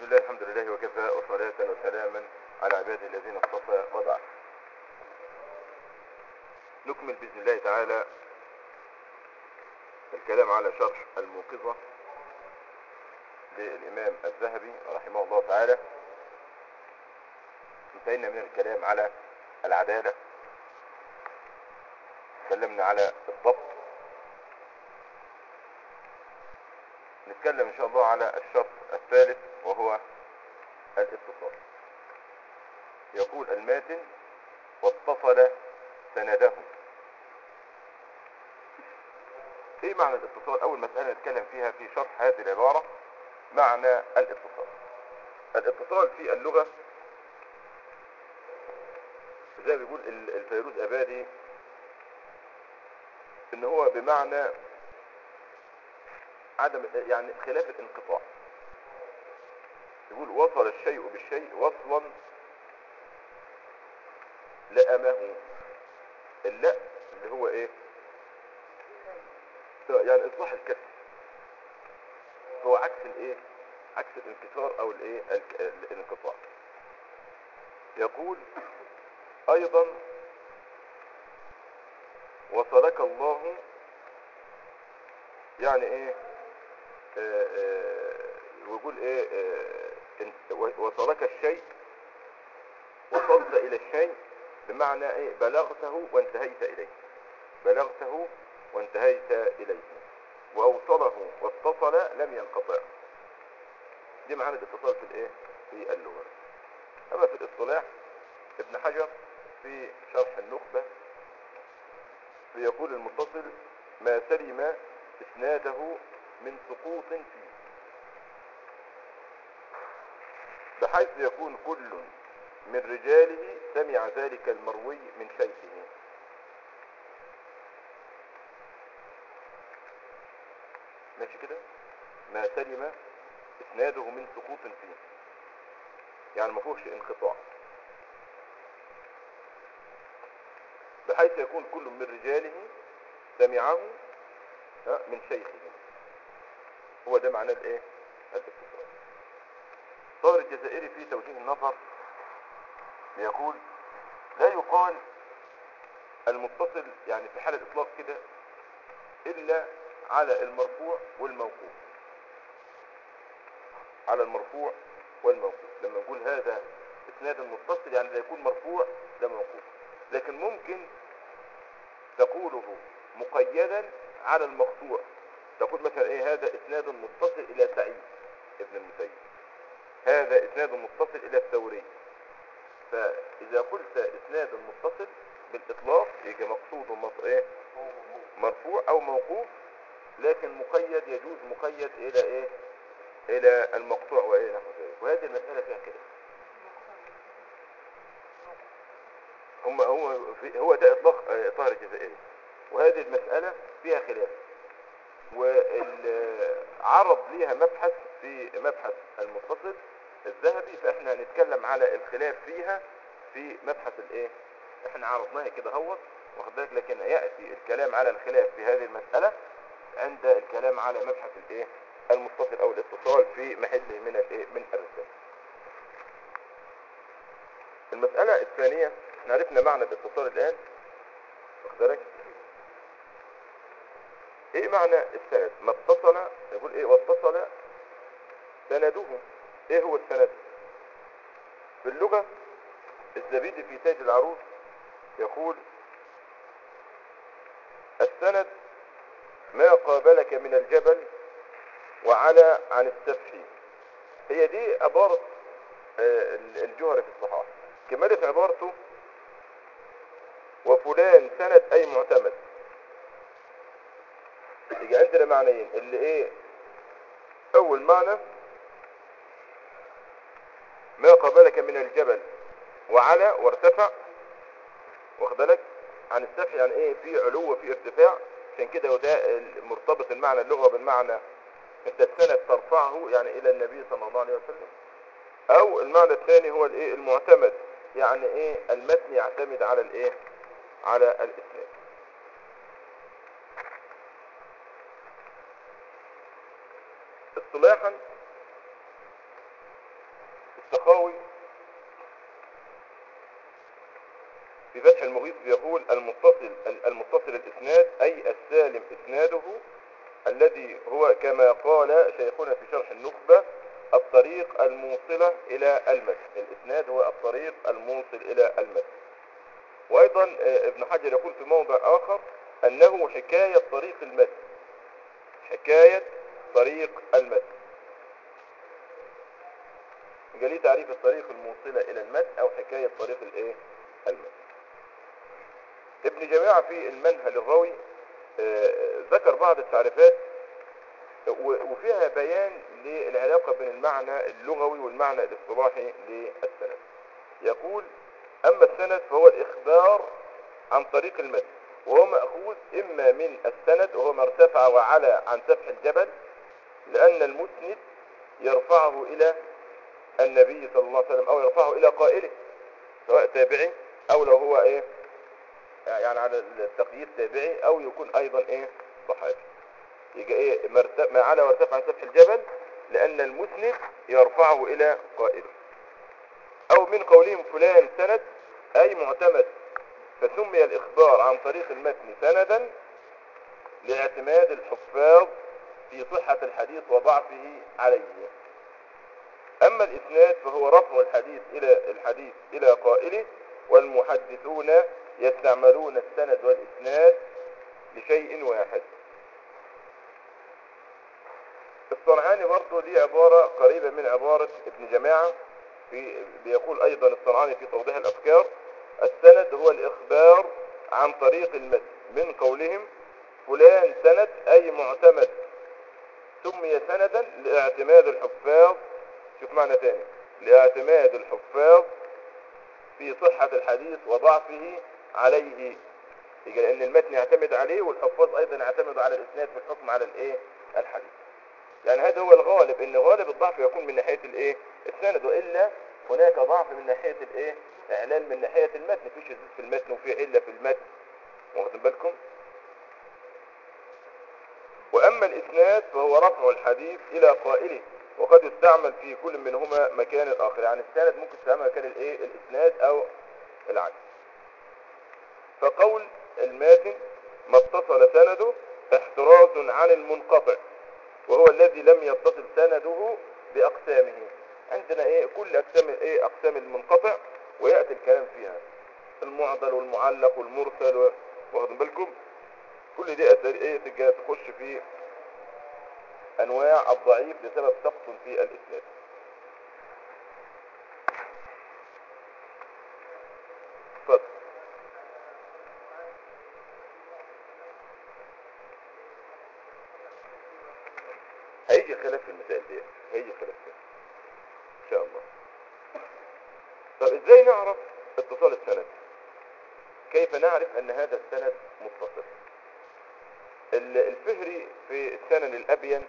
بسم الله الحمد لله وكفى وصلاة وسلاما على عباده الذين اصطفى وبعد نكمل بإذن الله تعالى الكلام على شرح الموقظة للإمام الذهبي رحمه الله تعالى انتهينا من الكلام على العدالة تكلمنا على الضبط نتكلم ان شاء الله على الشرط الثالث وهو الاتصال يقول الماتن واتصل سنده ايه معنى الاتصال اول مسألة نتكلم فيها في شرح هذه العبارة معنى الاتصال الاتصال في اللغة زي ما بيقول الفيروز ابادي ان هو بمعنى عدم يعني خلاف الانقطاع يقول وصل الشيء بالشيء وصلا لأمه اللا اللي هو ايه يعني اصلاح الكسر هو عكس الايه عكس الانكسار او الايه الانقطاع يقول ايضا وصلك الله يعني ايه آه آه ويقول ايه آه وصلك الشيء وصلت الى الشيء بمعنى ايه بلغته وانتهيت اليه بلغته وانتهيت اليه واوصله واتصل لم ينقطع دي معنى الاتصال في الايه في اللغة اما في الاصطلاح ابن حجر في شرح النخبة بيقول المتصل ما سلم اسناده من سقوط فيه بحيث يكون كل من رجاله سمع ذلك المروي من شيخه ماشي كده ما سلم اسناده من سقوط فيه يعني ما فيهوش انقطاع بحيث يكون كل من رجاله سمعه من شيخه هو ده معناه الايه الاتصال صار الجزائري في توجيه النظر بيقول لا يقال المتصل يعني في حالة اطلاق كده الا على المرفوع والموقوف على المرفوع والموقوف لما نقول هذا اسناد المتصل يعني لا يكون مرفوع ده موقوف لكن ممكن تقوله مقيدا على المقطوع تقول مثلا ايه هذا اسناد متصل الى سعيد ابن المسيب هذا اسناد متصل الى الثوري فاذا قلت اسناد متصل بالاطلاق يجي مقصود مط... ايه مرفوع او موقوف لكن مقيد يجوز مقيد الى ايه الى المقطوع وايه نحو ذلك وهذه المسألة فيها كده هم هو في هو ده اطلاق طاهر الجزائري وهذه المسألة فيها خلاف وعرض ليها مبحث في مبحث المتصل الذهبي فاحنا هنتكلم على الخلاف فيها في مبحث الايه احنا عرضناها كده هوت واخد بالك لكن ياتي الكلام على الخلاف في هذه المسألة عند الكلام على مبحث الايه المتصل او الاتصال في محله من الايه من الرسالة المسألة الثانية احنا عرفنا معنى الاتصال الان واخد بالك ايه معنى السند ما اتصل يقول ايه واتصل سنده ايه هو السند في اللغة الزبيدي في تاج العروس يقول السند ما قابلك من الجبل وعلى عن السفح هي دي عبارة الجوهري في الصحاح كمالة عبارته وفلان سند اي معتمد يجي عندنا معنيين اللي ايه اول معنى ما قابلك من الجبل وعلى وارتفع واخد بالك عن السفح يعني ايه في علو وفي ارتفاع عشان كده وده مرتبط المعنى اللغة بالمعنى انت السند ترفعه يعني الى النبي صلى الله عليه وسلم او المعنى الثاني هو الايه المعتمد يعني ايه المتن يعتمد على الايه على الاسناد اصطلاحا السخاوي في فتح المغيث بيقول المتصل المتصل الاسناد اي السالم اسناده الذي هو كما قال شيخنا في شرح النخبة الطريق الموصلة الى المتن الاسناد هو الطريق الموصل الى المتن وايضا آه، ابن حجر يقول في موضع اخر انه حكاية طريق المتن حكاية طريق المتن جالي تعريف الطريق الموصلة الى المتن او حكاية طريق الايه المتن ابن جماعة في المنهل الروي آه، ذكر بعض التعريفات و- وفيها بيان للعلاقة بين المعنى اللغوي والمعنى الاصطلاحي للسند يقول أما السند فهو الإخبار عن طريق المتن وهو مأخوذ إما من السند وهو ما ارتفع وعلى عن سفح الجبل لأن المسند يرفعه إلى النبي صلى الله عليه وسلم أو يرفعه إلى قائله سواء تابعي أو لو هو إيه يعني على التقييد تابعي أو يكون أيضا إيه صحابي يبقى إيه مرت- ما على وارتفع عن سفح الجبل لأن المسند يرفعه إلى قائله أو من قولهم فلان سند أي معتمد فسمي الإخبار عن طريق المتن سندا لاعتماد الحفاظ في صحة الحديث وضعفه عليه أما الإسناد فهو رفع الحديث إلى الحديث إلى قائله والمحدثون يستعملون السند والإسناد لشيء واحد الصنعاني برضه ليه عبارة قريبة من عبارة ابن جماعة في بيقول أيضا الصنعاني في توضيح الأفكار السند هو الإخبار عن طريق المتن من قولهم فلان سند أي معتمد سمي سندا لاعتماد الحفاظ شوف معنى تاني لاعتماد الحفاظ في صحة الحديث وضعفه عليه يجي لأن المتن يعتمد عليه والحفاظ أيضا يعتمد على الإسناد في الحكم على الإيه الحديث يعني هذا هو الغالب ان غالب الضعف يكون من ناحية الايه السند والا هناك ضعف من ناحية الايه اعلان من ناحية المتن في شذوذ في المتن وفي علة في المتن واخدين بالكم واما الاسناد فهو رفع الحديث الى قائله وقد يستعمل في كل منهما مكان الاخر يعني السند ممكن تستعمل مكان الايه الاسناد او العكس فقول الماتن ما اتصل سنده احتراز عن المنقطع وهو الذي لم يتصل سنده بأقسامه عندنا ايه كل أقسام ايه أقسام المنقطع ويأتي الكلام فيها المعضل والمعلق والمرسل و- واخدين بالكم كل دي أسئلة ايه تجي تخش في أنواع الضعيف لسبب سقط في الإسناد اتفضل هيجي خلاف في المسائل دي هيجي خلاف فيها ان شاء الله طب ازاي نعرف اتصال السند كيف نعرف ان هذا السند متصل ال- الفهري في السنن الابين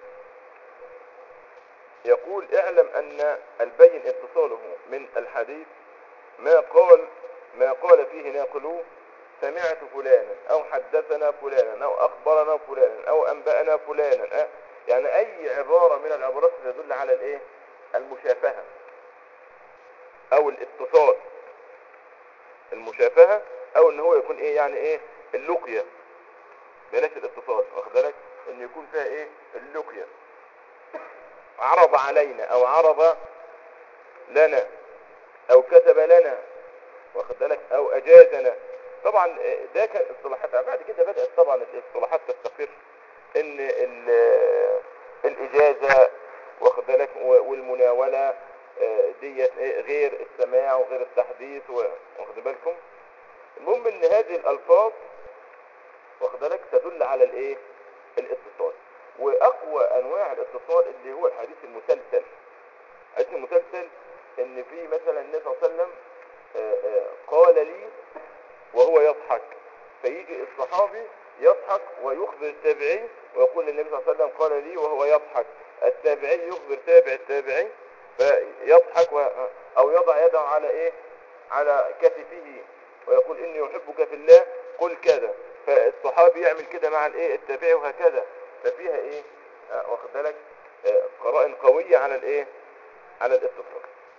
يقول اعلم ان البين اتصاله من الحديث ما قال ما قال فيه ناقلوه سمعت فلانا او حدثنا فلانا او اخبرنا فلانا او انبأنا فلانا أه؟ يعني اي عبارة من العبارات تدل على الايه المشافهة او الاتصال المشافهة او ان هو يكون ايه يعني ايه اللقية بلاش الاتصال واخد بالك ان يكون فيها ايه اللقية عرض علينا او عرض لنا او كتب لنا واخد بالك او اجازنا طبعا آه، ده كان اصطلاحات بعد كده بدأت طبعا الاصطلاحات تستقر ان ال- الاجازة واخد بالك و- والمناولة آه، ديت إيه غير السماع وغير التحديث و- واخد بالكم المهم ان هذه الالفاظ واخد بالك تدل على الايه الاتصال واقوى انواع الاتصال اللي هو الحديث المسلسل الحديث المسلسل ان في مثلا النبي صلى الله عليه وسلم آه، آه، قال لي وهو يضحك فيجي الصحابي يضحك ويخبر التابعي ويقول للنبي صلى الله عليه وسلم قال لي وهو يضحك التابعي يخبر تابع التابعي فيضحك و... او يضع يده على ايه على كتفه ويقول اني احبك في الله قل كذا فالصحابي يعمل كده مع الايه التابعي وهكذا ففيها ايه آه، واخد بالك آه، قرائن قوية على الايه على الاتصال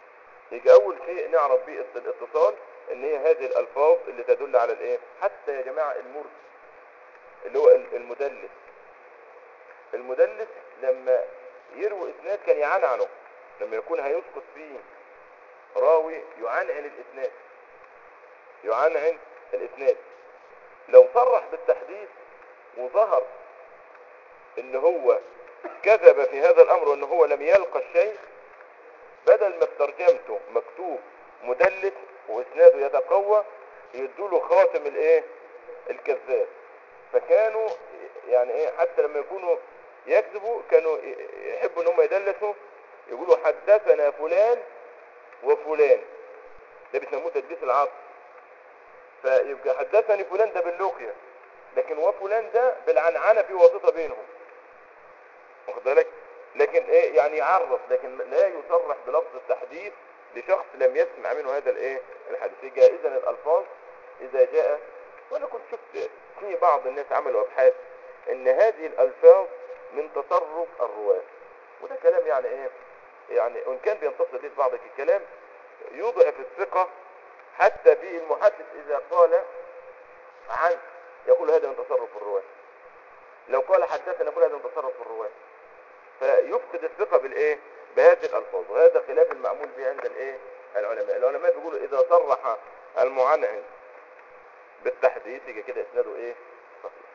يجي اول شيء نعرف بيه الاتصال ان هي هذه الالفاظ اللي تدل على الايه حتى يا جماعة المرسل اللي هو المدلس المدلس لما يروي اسناد كان يعنعنه لما يكون هيسقط فيه راوي يعنعن الاسناد يعنعن الاسناد لو صرح بالتحديث وظهر ان هو كذب في هذا الامر وان هو لم يلقى الشيخ بدل ما في ترجمته مكتوب مدلس واسناده يتقوى يدوا له خاتم الايه الكذاب فكانوا يعني ايه حتى لما يكونوا يكذبوا كانوا يحبوا ان هم يدلسوا يقولوا حدثنا فلان وفلان ده بيسموه تدليس العصر فيبقى حدثني فلان ده باللوقيا لكن وفلان ده بالعنعنه في واسطه بينهم واخد بالك لكن ايه يعني يعرف لكن لا يصرح بلفظ التحديث لشخص لم يسمع منه هذا الايه الحديث جائزا الالفاظ اذا جاء وانا كنت شفت في بعض الناس عملوا ابحاث ان هذه الالفاظ من تصرف الرواه وده كلام يعني ايه يعني وان كان بينتصر ليه بعض الكلام يضعف الثقة حتى في المحدث اذا قال عن يقول هذا من تصرف الرواه لو قال حدثنا يقول هذا من تصرف الرواه فيفقد الثقة بالايه بهذه الالفاظ وهذا خلاف المعمول به عند الايه العلماء العلماء بيقولوا اذا صرح المعنعن بالتحديث يبقى كده اسناده ايه صحيح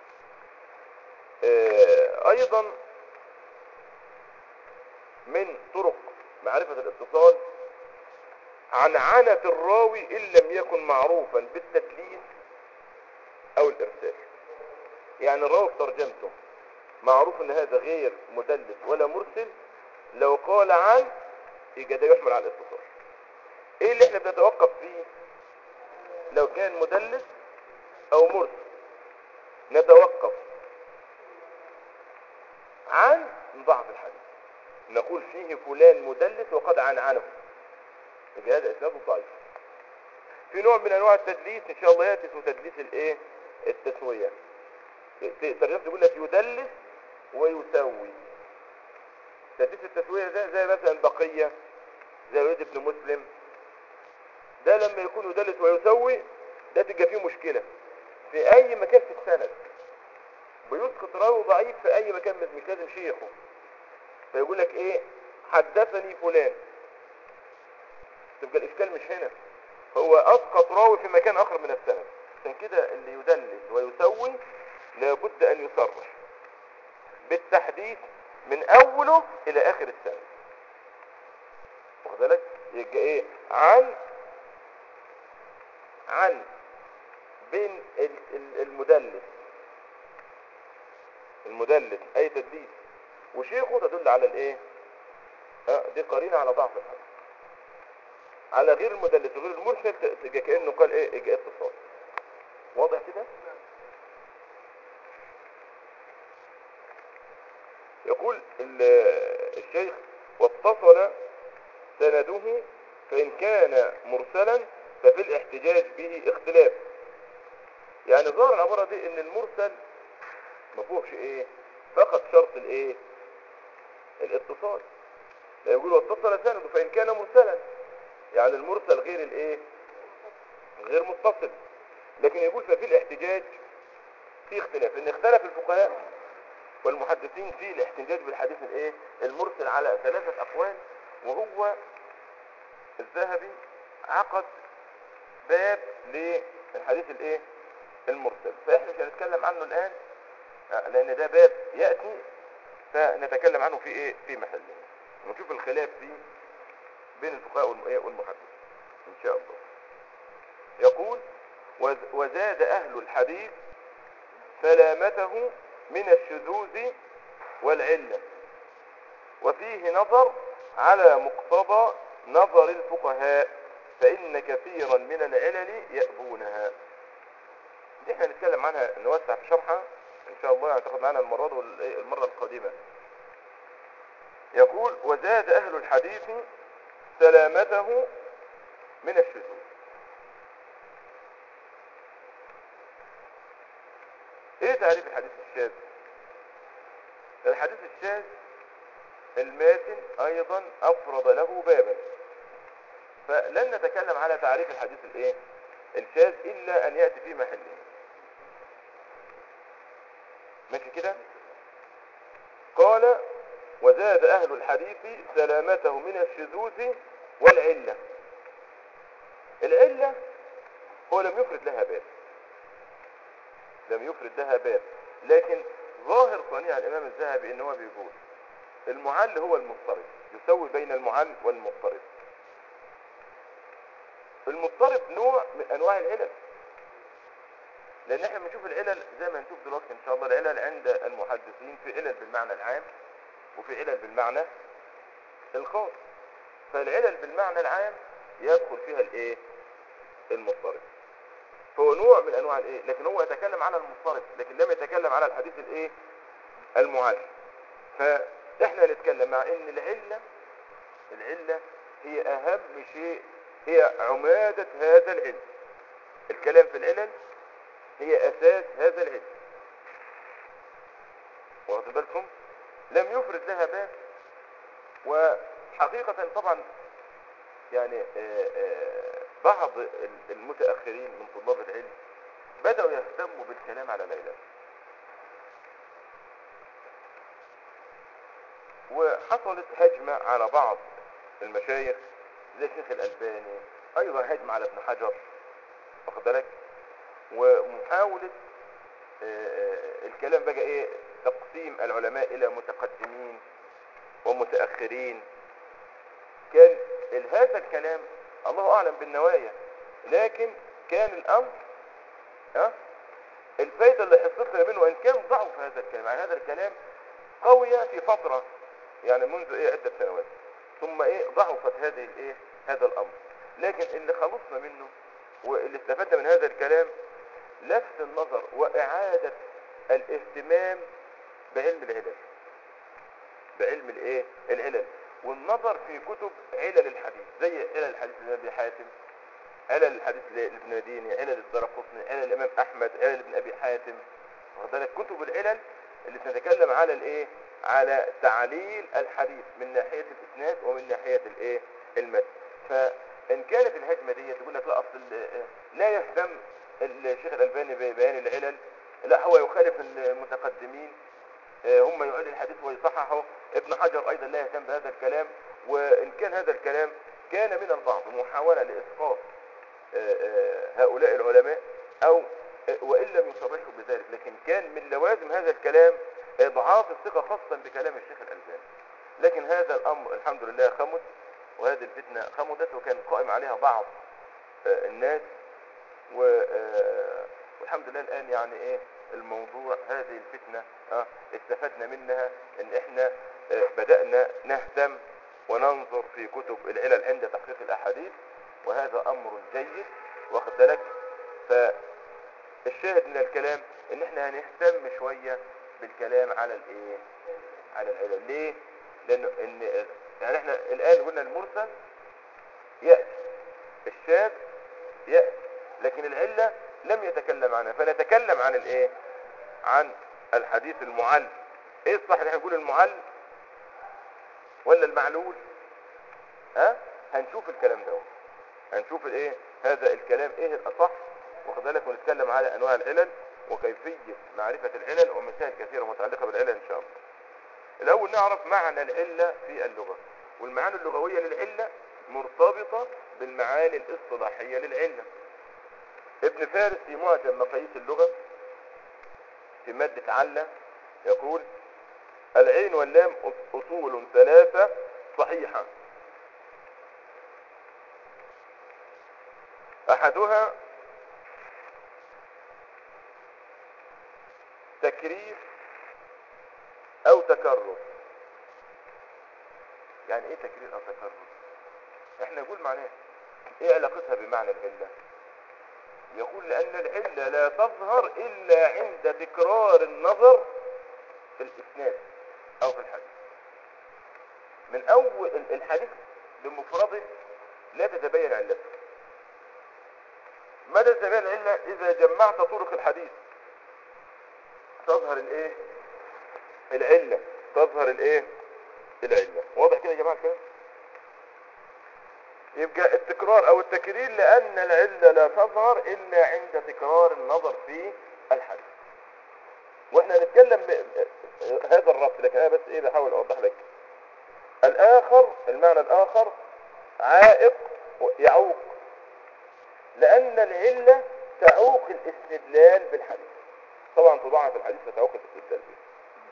اه ايضا من طرق معرفة الاتصال عنعنة الراوي ان لم يكن معروفا بالتدليس او الارسال يعني الراوي في ترجمته معروف ان هذا غير مدلس ولا مرسل لو قال عن يبقى ده يحمل على الاتصال ايه اللي احنا بنتوقف فيه لو كان مدلس او مرسل نتوقف عن ضعف الحديث نقول فيه فلان مدلس وقد عنعنه يبقى هذا اسناده ضعيف في نوع من انواع التدليس ان شاء الله ياتي اسمه تدليس الايه التسويه ترجمه تقول لك يدلس ويسوي تدليس التسويه ده زي مثلا بقيه زي وليد ابن مسلم ده لما يكون يدلس ويسوي ده تبقى فيه مشكله في اي مكان في السند بيسقط راوي ضعيف في اي مكان مش لازم شيخه فيقول لك ايه حدثني فلان تبقى الاشكال مش هنا هو اسقط راوي في مكان اخر من السند عشان كده اللي يدلس ويسوي لابد ان يصرح بالتحديث من اوله الى اخر السند واخد بالك يبقى ايه عن عن بين المدلس المدلس اي تدليس وشيخه تدل على الايه اه دي قرينه على ضعف الحديث على غير المدلس وغير المرسل تبقى كانه قال ايه اجا اتصال واضح كده يقول الشيخ واتصل سنده فإن كان مرسلا ففي الاحتجاج به اختلاف يعني ظاهر العبارة دي ان المرسل ما فيهوش ايه فقط شرط الايه الاتصال لا يقول واتصل سنده فإن كان مرسلا يعني المرسل غير الايه غير متصل لكن يقول ففي الاحتجاج في اختلاف ان اختلف الفقهاء والمحدثين في الاحتجاج بالحديث الايه المرسل على ثلاثة اقوال وهو الذهبي عقد باب للحديث الايه المرسل فاحنا مش هنتكلم عنه الان لان ده باب يأتي فنتكلم عنه في ايه في محله ونشوف الخلاف فيه بين الفقهاء والمحدثين ان شاء الله يقول وزاد اهل الحديث سلامته من الشذوذ والعلة وفيه نظر على مقتضى نظر الفقهاء فإن كثيرا من العلل يأبونها دي احنا نتكلم عنها نوسع في شرحها ان شاء الله هتاخد معنا المرة والمرة القادمة يقول وزاد اهل الحديث سلامته من الشذوذ ايه تعريف الحديث الشاذ الحديث الشاذ الماتن ايضا افرض له بابا فلن نتكلم على تعريف الحديث الايه الشاذ الا ان ياتي في محله ماشي كده قال وزاد اهل الحديث سلامته من الشذوذ والعله العله هو لم يفرد لها باب لم يفرد لها باب لكن ظاهر صنيع الامام الذهبي ان هو بيقول المعل هو المضطرب يسوي بين المعل والمضطرب المضطرب نوع من انواع العلل لان احنا بنشوف العلل زي ما هنشوف دلوقتي ان شاء الله العلل عند المحدثين في علل بالمعنى العام وفي علل بالمعنى الخاص فالعلل بالمعنى العام يدخل فيها الايه المضطرب فهو نوع من انواع الايه لكن هو يتكلم على المضطرب لكن لم يتكلم على الحديث الايه المعل فاحنا نتكلم مع ان العله العله هي اهم شيء هي عمادة هذا العلم الكلام في العلل هي اساس هذا العلم واخد بالكم لم يفرد لها باب وحقيقة طبعا يعني آه، آه، بعض المتأخرين من طلاب العلم بدأوا يهتموا بالكلام على العلل وحصلت هجمة على بعض المشايخ زي الشيخ الألباني أيضا هجمة على ابن حجر واخد بالك ومحاولة آه، آه، الكلام بقى ايه تقسيم العلماء الى متقدمين ومتأخرين كان ال- هذا الكلام الله اعلم بالنوايا لكن كان الامر ها الفايدة اللي حصلتنا منه ان كان ضعف هذا الكلام يعني هذا الكلام قوية في فترة يعني منذ ايه عدة سنوات ثم ايه ضعفت هذه الايه هذا الامر لكن اللي خلصنا منه واللي استفدنا من هذا الكلام لفت النظر واعادة الاهتمام بعلم العلل بعلم الايه العلل والنظر في كتب علل الحديث زي علل الحديث لابن ابي حاتم علل الحديث لابن مديني علل الدرقطني علل الامام احمد علل ابن ابي حاتم واخد بالك كتب العلل اللي تتكلم على الايه على تعليل الحديث من ناحيه الاسناد ومن ناحيه الايه المتن فان كانت الهجمه دي تقول لك لا اصل آه، لا يهتم الشيخ الالباني ببيان العلل لا هو يخالف المتقدمين آه، هم يعيد الحديث ويصححه ابن حجر ايضا لا يهتم بهذا الكلام وان كان هذا الكلام كان من البعض محاولة لاسقاط آه، آه، هؤلاء العلماء او آه، وان لم يصرحوا بذلك لكن كان من لوازم هذا الكلام اضعاف الثقة خاصة بكلام الشيخ الالباني لكن هذا الامر الحمد لله خمد وهذه الفتنة خمدت وكان قائم عليها بعض آه، الناس و آه، والحمد لله الآن يعني إيه الموضوع هذه الفتنة آه، استفدنا منها إن إحنا آه، بدأنا نهتم وننظر في كتب العلل عند تحقيق الأحاديث وهذا أمر جيد واخد بالك فالشاهد من الكلام إن إحنا هنهتم شوية بالكلام على الإيه على العلل ليه؟ لأنه إن يعني إحنا الآن قلنا المرسل يأتي الشاذ يأتي لكن العلة لم يتكلم عنها فنتكلم عن الايه عن الحديث المعل ايه الصح ان احنا نقول المعل ولا المعلول ها هنشوف الكلام ده هنشوف الايه هذا الكلام ايه الاصح واخد بالك ونتكلم على انواع العلل وكيفية معرفة العلل ومسائل كثيرة متعلقة بالعلل ان شاء الله الاول نعرف معنى العلة في اللغة والمعاني اللغوية للعلة مرتبطة بالمعاني الاصطلاحية للعلة ابن فارس في معجم مقاييس اللغة في مادة علة يقول العين واللام أصول ثلاثة صحيحة أحدها تكرير أو تكرر يعني إيه تكرير أو تكرر إحنا نقول معناه إيه علاقتها بمعنى العلة يقول لأن العلة لا تظهر إلا عند تكرار النظر في الإسناد أو في الحديث من أول الحديث بمفرده لا تتبين علته مدى تتبين العلة إذا جمعت طرق الحديث تظهر الإيه العلة تظهر الإيه العلة واضح كده يا جماعة الكلام يبقى التكرار او التكرير لان العلة لا تظهر الا عند تكرار النظر في الحديث واحنا نتكلم ب- هذا الربط لكن انا بس ايه بحاول اوضح لك الاخر المعنى الاخر عائق يعوق لان العلة تعوق الاستدلال بالحديث طبعا تضاعف الحديث فتعوق الاستدلال به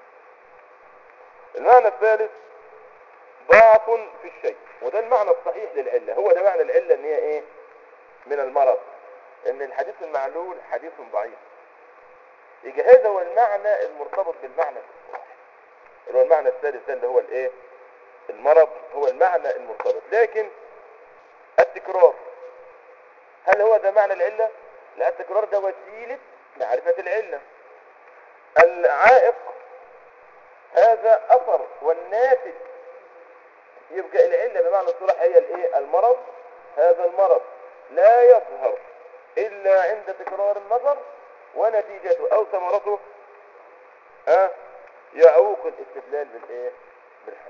المعنى الثالث ضعف في الشيء وده المعنى الصحيح للعلة هو ده معنى العلة ان هي ايه من المرض ان الحديث المعلول حديث ضعيف يجي هذا هو المعنى المرتبط بالمعنى الصحيح اللي هو المعنى الثالث ده اللي هو الايه المرض هو المعنى المرتبط لكن التكرار هل هو ده معنى العلة لا التكرار ده وسيلة معرفة العلة العائق هذا اثر والناتج يبقى العلة بمعنى الصراحة هي الايه المرض هذا المرض لا يظهر الا عند تكرار النظر ونتيجته او ثمرته ها يعوق الاستدلال بالايه بالحديث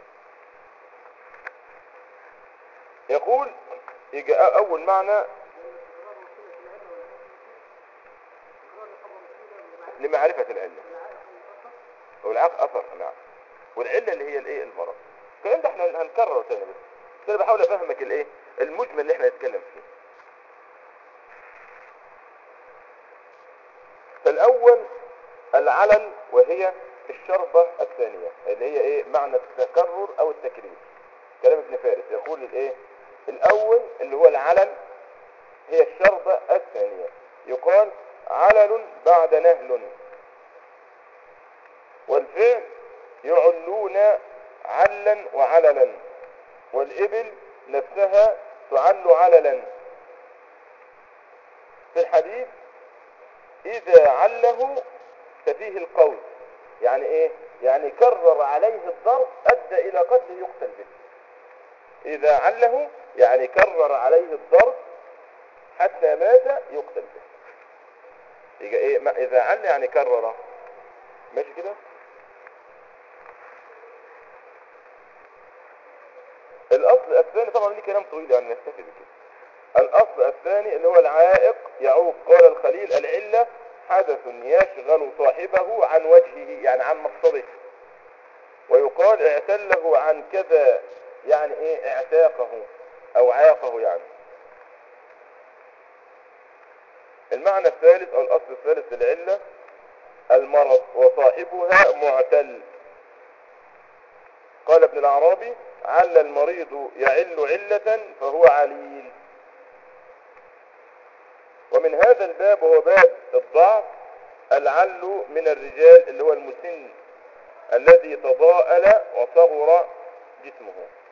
يقول يجي اول معنى لمعرفة العلة والعاق اثر نعم والعلة اللي هي الايه المرض الكلام ده احنا هنكرره تاني بس بس انا بحاول افهمك الايه المجمل اللي احنا نتكلم فيه فالاول العلل وهي الشربة الثانية اللي هي ايه معنى التكرر او التكرير كلام ابن فارس يقول الايه الاول اللي هو العلل هي الشربة الثانية يقال علل بعد نهل والفعل يعلون علا وعللا والإبل نفسها تعل عللا في الحديث إذا عله ففيه القول يعني إيه يعني كرر عليه الضرب أدى إلى قتله يقتل به إذا عله يعني كرر عليه الضرب حتى مات يقتل به يبقى إيه ما إذا عل يعني كرر ماشي كده الأصل الثاني طبعا ليه كلام طويل يعني نستفيد كده الأصل الثاني اللي هو العائق يعوق قال الخليل العلة حدث يشغل صاحبه عن وجهه يعني عن مقصده ويقال اعتله عن كذا يعني ايه اعتاقه او عاقه يعني المعنى الثالث او الاصل الثالث للعلة المرض وصاحبها معتل قال ابن العرابي عل المريض يعل علة فهو عليل ومن هذا الباب وهو باب الضعف العل من الرجال اللي هو المسن الذي تضاءل وصغر جسمه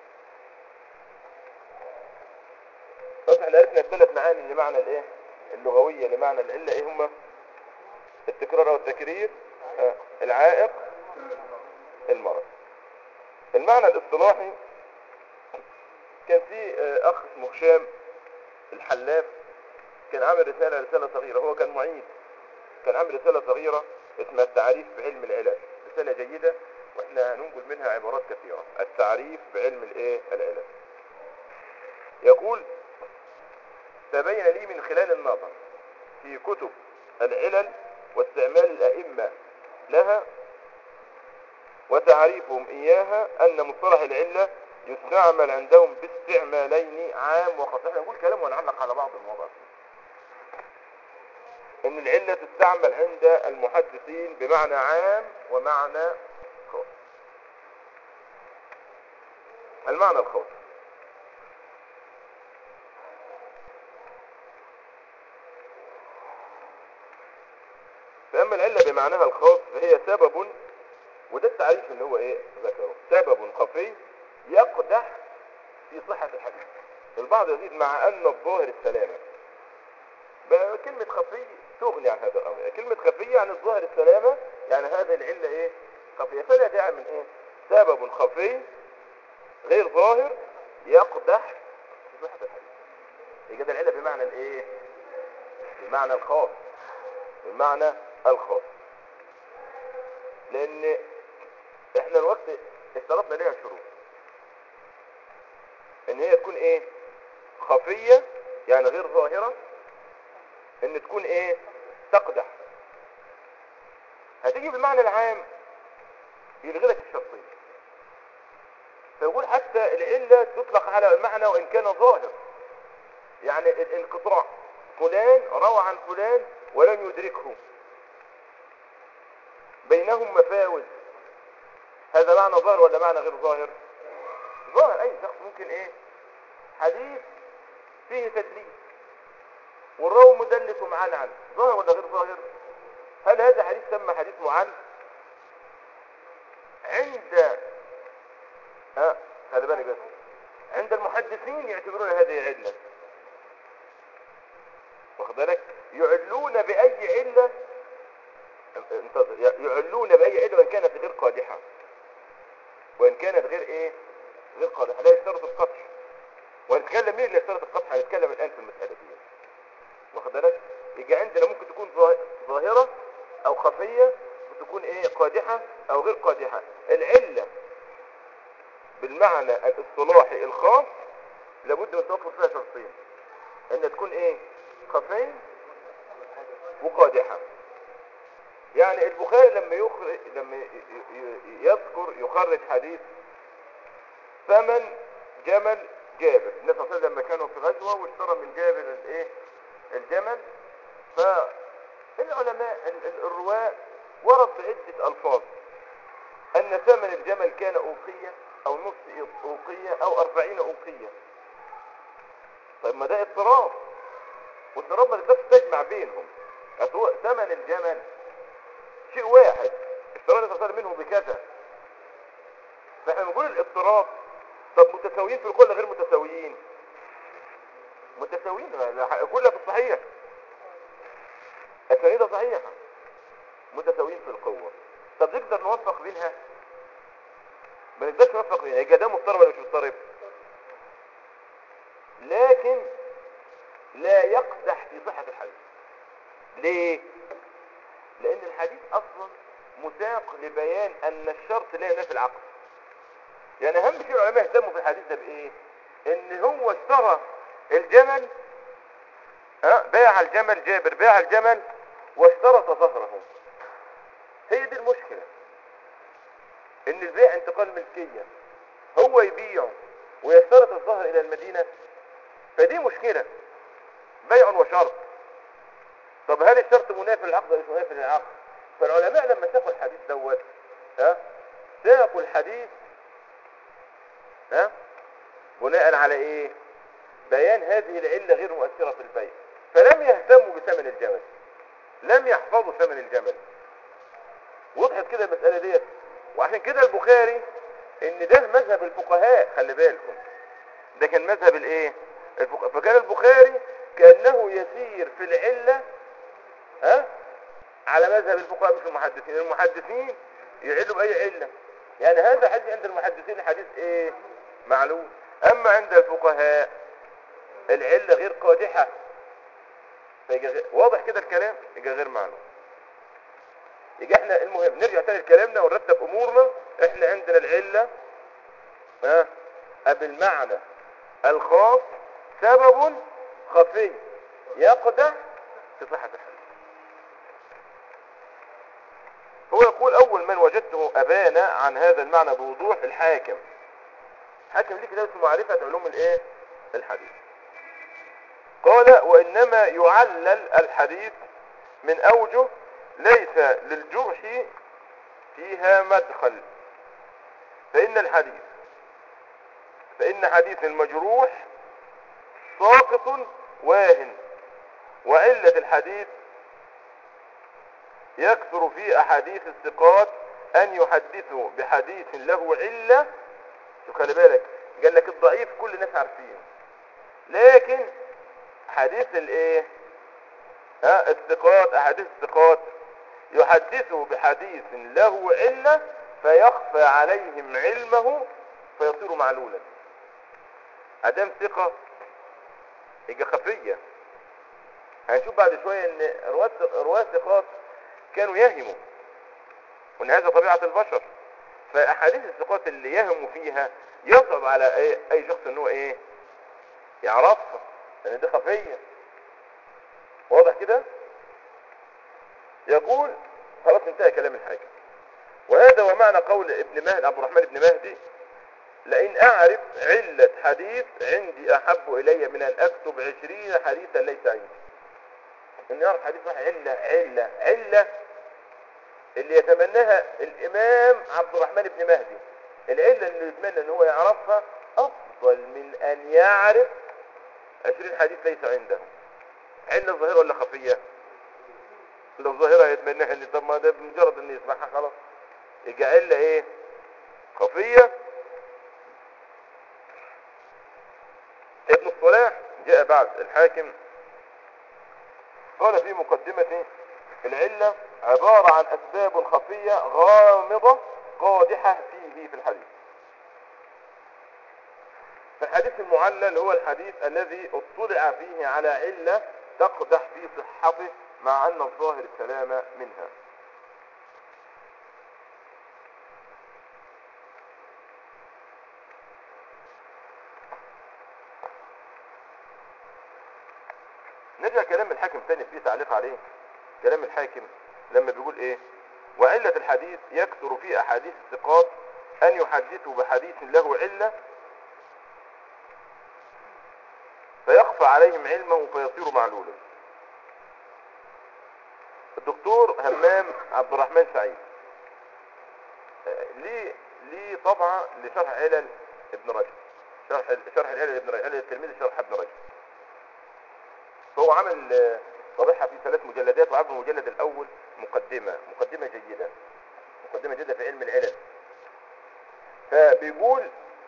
بس احنا عرفنا الثلاث معاني لمعنى الايه اللغوية لمعنى العلة ايه هما التكرار او التكرير آه، العائق المرض المعنى الاصطلاحي كان في آه، اخ اسمه هشام الحلاف كان عامل رسالة رسالة صغيرة هو كان معيد كان عامل رسالة صغيرة اسمها التعريف بعلم العلاج رسالة جيدة واحنا هننقل منها عبارات كثيرة التعريف بعلم الايه العلاج يقول تبين لي من خلال النظر في كتب العلل واستعمال الأئمة لها وتعريفهم إياها أن مصطلح العلة يستعمل عندهم باستعمالين عام وخاص احنا نقول كلام ونعلق على بعض المواضع ان العلة تستعمل عند المحدثين بمعنى عام ومعنى خاص المعنى الخاص فأما العلة بمعناها الخاص فهي سبب وده التعريف اللي هو ايه ذكره سبب خفي يقدح في صحة الحديث البعض يزيد مع ان الظاهر السلامة بقى كلمة خفي تغني عن هذا الامر كلمة خفية يعني الظاهر السلامة يعني هذا العلة ايه خفية فلا داعي من ايه سبب خفي غير ظاهر يقدح في صحة الحديث يبقى ده العلة بمعنى الايه بمعنى الخاص بمعنى الخاص لان احنا الوقت اشترطنا ليها شروط ان هي تكون ايه خفية يعني غير ظاهرة ان تكون ايه تقدح هتيجي بالمعنى العام يلغي لك الشرطين فيقول حتى العلة تطلق على المعنى وان كان ظاهر يعني الانقطاع فلان روى عن فلان ولم يدركه بينهم مفاوز هذا معنى ظاهر ولا معنى غير ظاهر ظاهر اي شخص ممكن ايه حديث فيه تدليس والراوي مدلس ومعنعن ظاهر ولا غير ظاهر هل هذا حديث سمى حديث معن عند ها خلي بالك بس عند المحدثين يعتبرون هذه علة واخد بالك يعلون بأي علة انتظر يعلون بأي علة وإن كانت غير قادحة وإن كانت غير إيه غير قادحة لا يشترط القطع وهنتكلم مين اللي يشترط القطع هنتكلم الآن في المسألة دي واخد بالك يجي عندنا ممكن تكون ظاهرة أو خفية وتكون إيه قادحة أو غير قادحة العلة بالمعنى الاصطلاحي الخاص لابد من توفر فيها شرطين ان تكون ايه خفية وقادحة يعني البخاري لما يخرج لما يذكر يخرج حديث ثمن جمل جابر النبي صلى الله عليه وسلم لما كانوا في غزوة واشترى من جابر الايه الجمل فالعلماء الرواة ورد بعدة الفاظ ان ثمن الجمل كان اوقية او نصف اوقية او اربعين اوقية طيب ما ده اضطراب واضطراب ما تقدرش تجمع بينهم هو ثمن الجمل شيء واحد اشترى الرسول منه بكذا فاحنا بنقول الاضطراب طب متساويين في القول غير متساويين متساويين كلها في الصحيح السنيدة صحيحة متساويين في القوة طب نقدر نوفق بينها ما نقدرش نوفق بينها يبقى ده مضطرب ولا مش مضطرب لكن لا يقدح في صحة الحديث ليه لان الحديث اصلا مساق لبيان ان الشرط لا ينافي العقل يعني اهم شيء العلماء اهتموا في الحديث ده بايه ان هو اشترى الجمل ها باع الجمل جابر باع الجمل واشترط ظهره هي دي المشكلة ان البيع انتقال ملكية هو يبيعه ويشترط الظهر الى المدينة فدي مشكلة بيع وشرط طب هل الشرط منافي للعقد ولا مش منافي للعقد فالعلماء لما ساقوا الحديث دوت ها ساقوا الحديث ها بناء على ايه بيان هذه العلة غير مؤثرة في البيع فلم يهتموا بثمن الجمل لم يحفظوا ثمن الجمل وضحت كده المسألة ديت وعشان كده البخاري ان ده مذهب الفقهاء خلي بالكم ده كان مذهب الايه الفقهاء فكان البخاري كأنه يسير في العلة ها على مذهب الفقهاء مش المحدثين المحدثين يعلوا بأي علة يعني هذا حديث عند المحدثين حديث ايه معلوم اما عند الفقهاء العلة غير قادحة فيجي واضح كده الكلام يجي غير معلوم يجي احنا المهم نرجع تاني لكلامنا ونرتب امورنا احنا عندنا العلة ها بالمعنى الخاص سبب خفي يقدح في صحة الحديث هو يقول اول من وجدته ابان عن هذا المعنى بوضوح الحاكم حاكم ليه كتاب اسمه معرفة علوم الايه الحديث قال وانما يعلل الحديث من اوجه ليس للجرح فيها مدخل فان الحديث فان حديث المجروح ساقط واهن وعلة الحديث يكثر في احاديث الثقات ان يحدثوا بحديث له علة شوف خلي بالك قال لك الضعيف كل الناس عارفينه لكن حديث الايه ها الثقات احاديث الثقات يحدثوا بحديث له علة فيخفى عليهم علمه فيصير معلولا ادام ثقة يبقى خفية هنشوف بعد شوية ان رواة ثقات كانوا يهموا وان هذا طبيعة البشر فاحاديث الثقات اللي يهموا فيها يصعب على اي, أي شخص ان هو ايه يعرفها لان دي خفية واضح كده يقول خلاص انتهى كلام الحاكم وهذا ومعنى قول ابن مهدي عبد الرحمن بن مهدي لئن اعرف علة حديث عندي احب الي من ان اكتب عشرين حديثا ليس عندي ان يعرف حديث واحد علة علة علة اللي يتمناها الامام عبد الرحمن بن مهدي العلة اللي يتمنى ان هو يعرفها افضل من ان يعرف عشرين حديث ليس عنده علة ظاهرة ولا خفية لو ظاهرة يتمناها ان طب ما ده بمجرد ان يسمعها خلاص يجي علة ايه خفية ابن الصلاح جاء بعد الحاكم قال في مقدمة العلة عبارة عن أسباب خفية غامضة قادحة فيه في الحديث فالحديث المعلل هو الحديث الذي اطلع فيه على علة تقدح في صحته مع أن الظاهر السلامة منها نرجع كلام الحاكم تاني فيه تعليق عليه كلام الحاكم لما بيقول ايه وعلة الحديث يكثر في احاديث الثقات ان يحدثوا بحديث له علة فيخفى عليهم علمه فيصير معلولا الدكتور همام عبد الرحمن سعيد آه، ليه ليه طبعا لشرح علل ابن رجب شرح شرح العلل ابن رجب علل التلميذ شرح ابن رجب فهو عمل آه، طبعها في ثلاث مجلدات وعمل المجلد الاول مقدمة مقدمة جيدة مقدمة جيدة في علم العلل فبيقول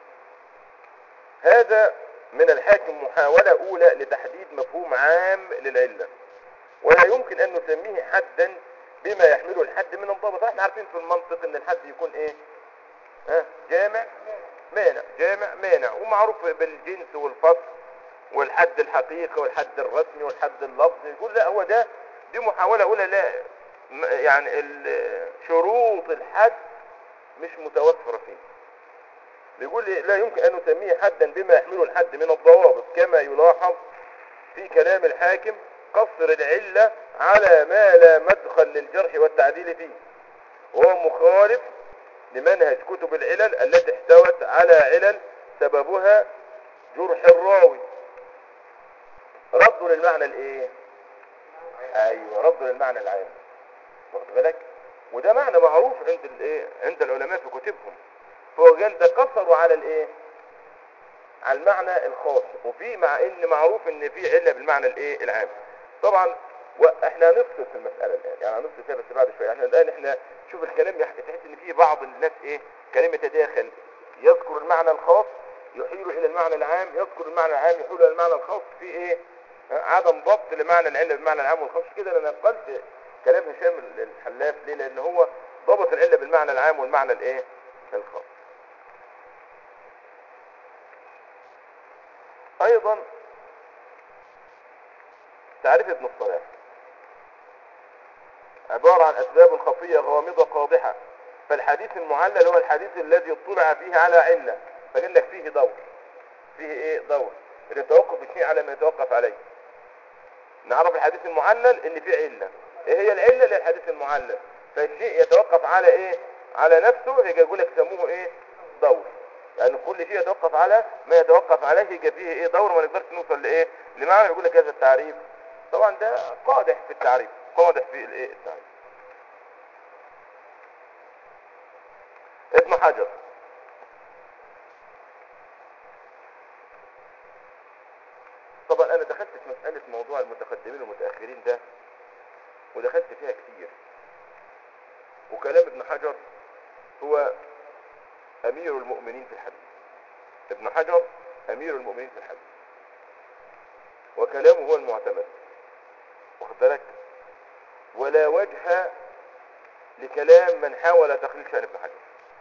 هذا من الحاكم محاولة اولى لتحديد مفهوم عام للعلة ولا يمكن ان نسميه حدا بما يحمله الحد من الضابط احنا عارفين في المنطق ان الحد يكون ايه ها جامع مانع جامع مانع ومعروف بالجنس والفصل والحد الحقيقي والحد الرسمي والحد اللفظي يقول لا هو ده دي محاولة اولى لا م- يعني ال- شروط الحد مش متوفرة فيه بيقول لي لا يمكن ان نسميه حدا بما يحمله الحد من الضوابط كما يلاحظ في كلام الحاكم قصر العلة على ما لا مدخل للجرح والتعديل فيه وهو مخالف لمنهج كتب العلل التي احتوت على علل سببها جرح الراوي رد للمعنى الايه ايوه رد للمعنى العام واخد بالك وده معنى معروف عند الايه عند العلماء في كتبهم فهو قال ده قصروا على الايه على المعنى الخاص وفي مع ان معروف ان في عله بالمعنى الايه العام طبعا واحنا هنفصل في المساله الان يعني هنفصل فيها بس بعد شويه احنا الان احنا شوف الكلام يح- تحس ان في بعض الناس ايه كلام يتداخل يذكر المعنى الخاص يحيل الى المعنى العام يذكر المعنى العام يحيل الى المعنى الخاص في ايه ها، عدم ضبط لمعنى العله بالمعنى العام والخاص كده انا نقلت كلام هشام الحلاف ليه لان هو ضبط العله بالمعنى العام والمعنى الايه الخاص ايضا تعريف ابن الصلاح عبارة عن اسباب خفية غامضة قادحة فالحديث المعلل هو الحديث الذي اطلع فيه على علة فقال لك فيه دور فيه ايه دور يتوقف الشيء على ما يتوقف عليه نعرف الحديث المعلل ان فيه علة ايه هي العلة للحديث المعلل فالشيء يتوقف على ايه على نفسه يجي يقول لك سموه ايه دور لان كل شيء يتوقف على ما يتوقف عليه يجي فيه ايه دور ما نقدرش نوصل لايه لمعنى يقول لك هذا التعريف طبعا ده قادح في التعريف قادح في الايه التعريف ابن حجر طبعا انا دخلت في مسألة موضوع المتقدمين والمتأخرين ده ودخلت فيها كتير وكلام ابن حجر هو امير المؤمنين في الحديث ابن حجر امير المؤمنين في الحديث وكلامه هو المعتمد واخد بالك ولا وجه لكلام من حاول تقليل شأن ابن حجر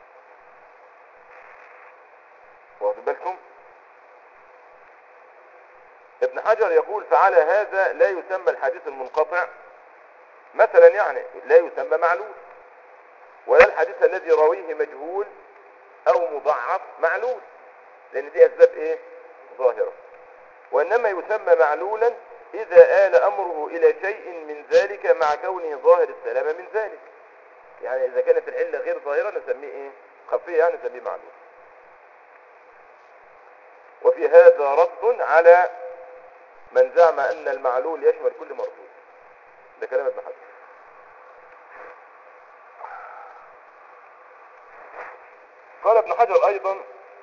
واخد بالكم ابن حجر يقول فعلى هذا لا يسمى الحديث المنقطع مثلا يعني لا يسمى معلول ولا الحديث الذي راويه مجهول او مضعف معلول لان دي اسباب ايه ظاهرة وإنما يسمى معلولا إذا آل أمره إلى شيء من ذلك مع كونه ظاهر السلامة من ذلك يعني إذا كانت العلة غير ظاهرة نسميه إيه خفية يعني نسميه معلول وفي هذا رد على من زعم أن المعلول يشمل كل مردود ده كلام ابن حجر قال ابن حجر أيضا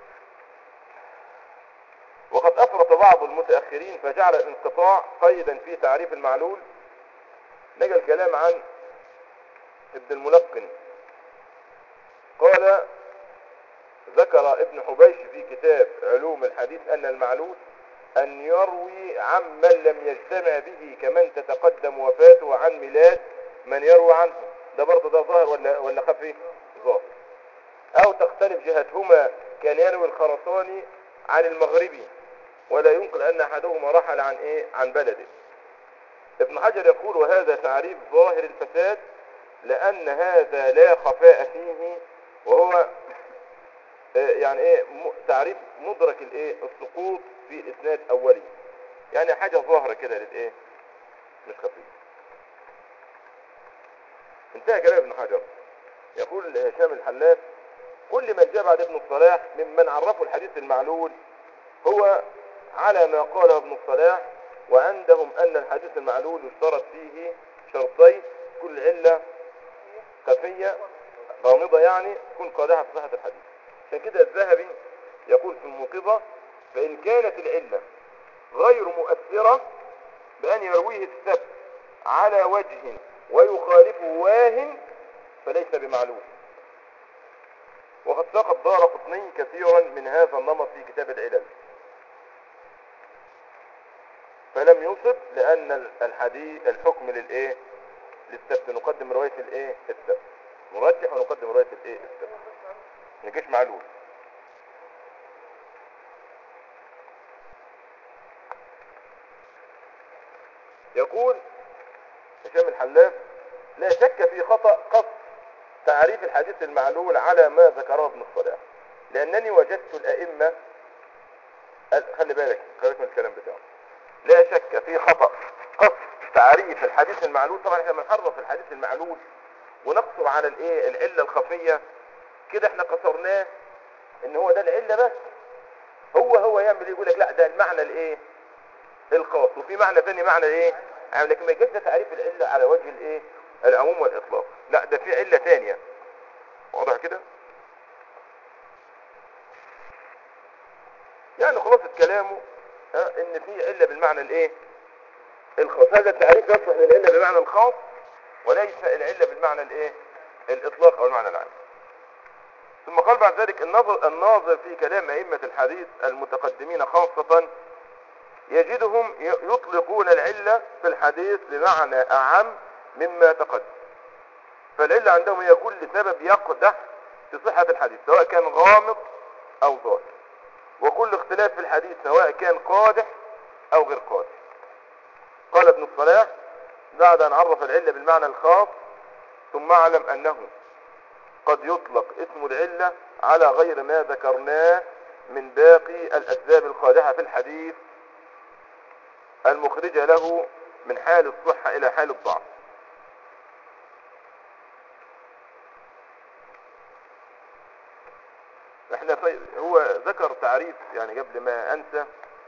وقد أفرط بعض المتأخرين فجعل الانقطاع قيدا في تعريف المعلول نجى الكلام عن ابن الملقن قال ذكر ابن حبيش في كتاب علوم الحديث أن المعلول أن يروي عمن لم يجتمع به كمن تتقدم وفاته عن ميلاد من يروي عنه ده برضه ده ظاهر ولا ولا خفي ظاهر أو تختلف جهتهما كان يروي الخرساني عن المغربي ولا ينقل أن أحدهما رحل عن إيه عن بلده ابن حجر يقول وهذا تعريف ظاهر الفساد لأن هذا لا خفاء فيه وهو آه، يعني ايه م- تعريف مدرك الايه السقوط في الاسناد اولي يعني حاجة ظاهرة كده للايه مش خفيف انتهى كلام ابن حجر يقول هشام الحلاف كل من جاء بعد ابن الصلاح ممن عرفوا الحديث المعلول هو على ما قاله ابن الصلاح وعندهم ان الحديث المعلول يشترط فيه شرطين كل علة خفية غامضة يعني تكون قادحة في صحة الحديث عشان كده الذهبي يقول في الموقظة فإن كانت العلة غير مؤثرة بأن يرويه السبت على وجه ويخالفه واهن فليس بمعلوم وقد ساق الدار قطني كثيرا من هذا النمط في كتاب العلل فلم يصب لأن الحديث الحكم للإيه للسبت نقدم رواية الإيه السبت نرجح ونقدم رواية الإيه السبت نجيش معلول يقول هشام الحلاف لا شك في خطأ قصد تعريف الحديث المعلول على ما ذكره ابن الصلاح لأنني وجدت الأئمة ال- خلي بالك خلي بالك من الكلام بتاعه لا شك في خطأ قصد تعريف الحديث المعلول طبعا احنا بنحرف الحديث المعلول ونقصر على الايه العلة الخفية كده احنا قصرناه ان هو ده العلة بس هو هو يعمل يقول لك لا ده المعنى الايه الخاص وفي معنى ثاني معنى ايه يعني لكن ما يجيش ده تعريف العلة على وجه الايه العموم والاطلاق لا ده في علة ثانية واضح كده يعني خلاصة كلامه ها ان في علة بالمعنى الايه الخاص هذا التعريف يصلح للعلة بالمعنى الخاص وليس العلة بالمعنى الايه الاطلاق او المعنى العام ثم قال بعد ذلك النظر, الناظر في كلام أئمة الحديث المتقدمين خاصة يجدهم ي- يطلقون العلة في الحديث بمعنى أعم مما تقدم فالعلة عندهم هي كل سبب يقدح في صحة الحديث سواء كان غامض أو ظاهر وكل اختلاف في الحديث سواء كان قادح أو غير قادح قال ابن الصلاح بعد أن عرف العلة بالمعنى الخاص ثم اعلم أنه قد يطلق اسم العلة على غير ما ذكرناه من باقي الأسباب القادحة في الحديث المخرجة له من حال الصحة إلى حال الضعف احنا طيب هو ذكر تعريف يعني قبل ما انسى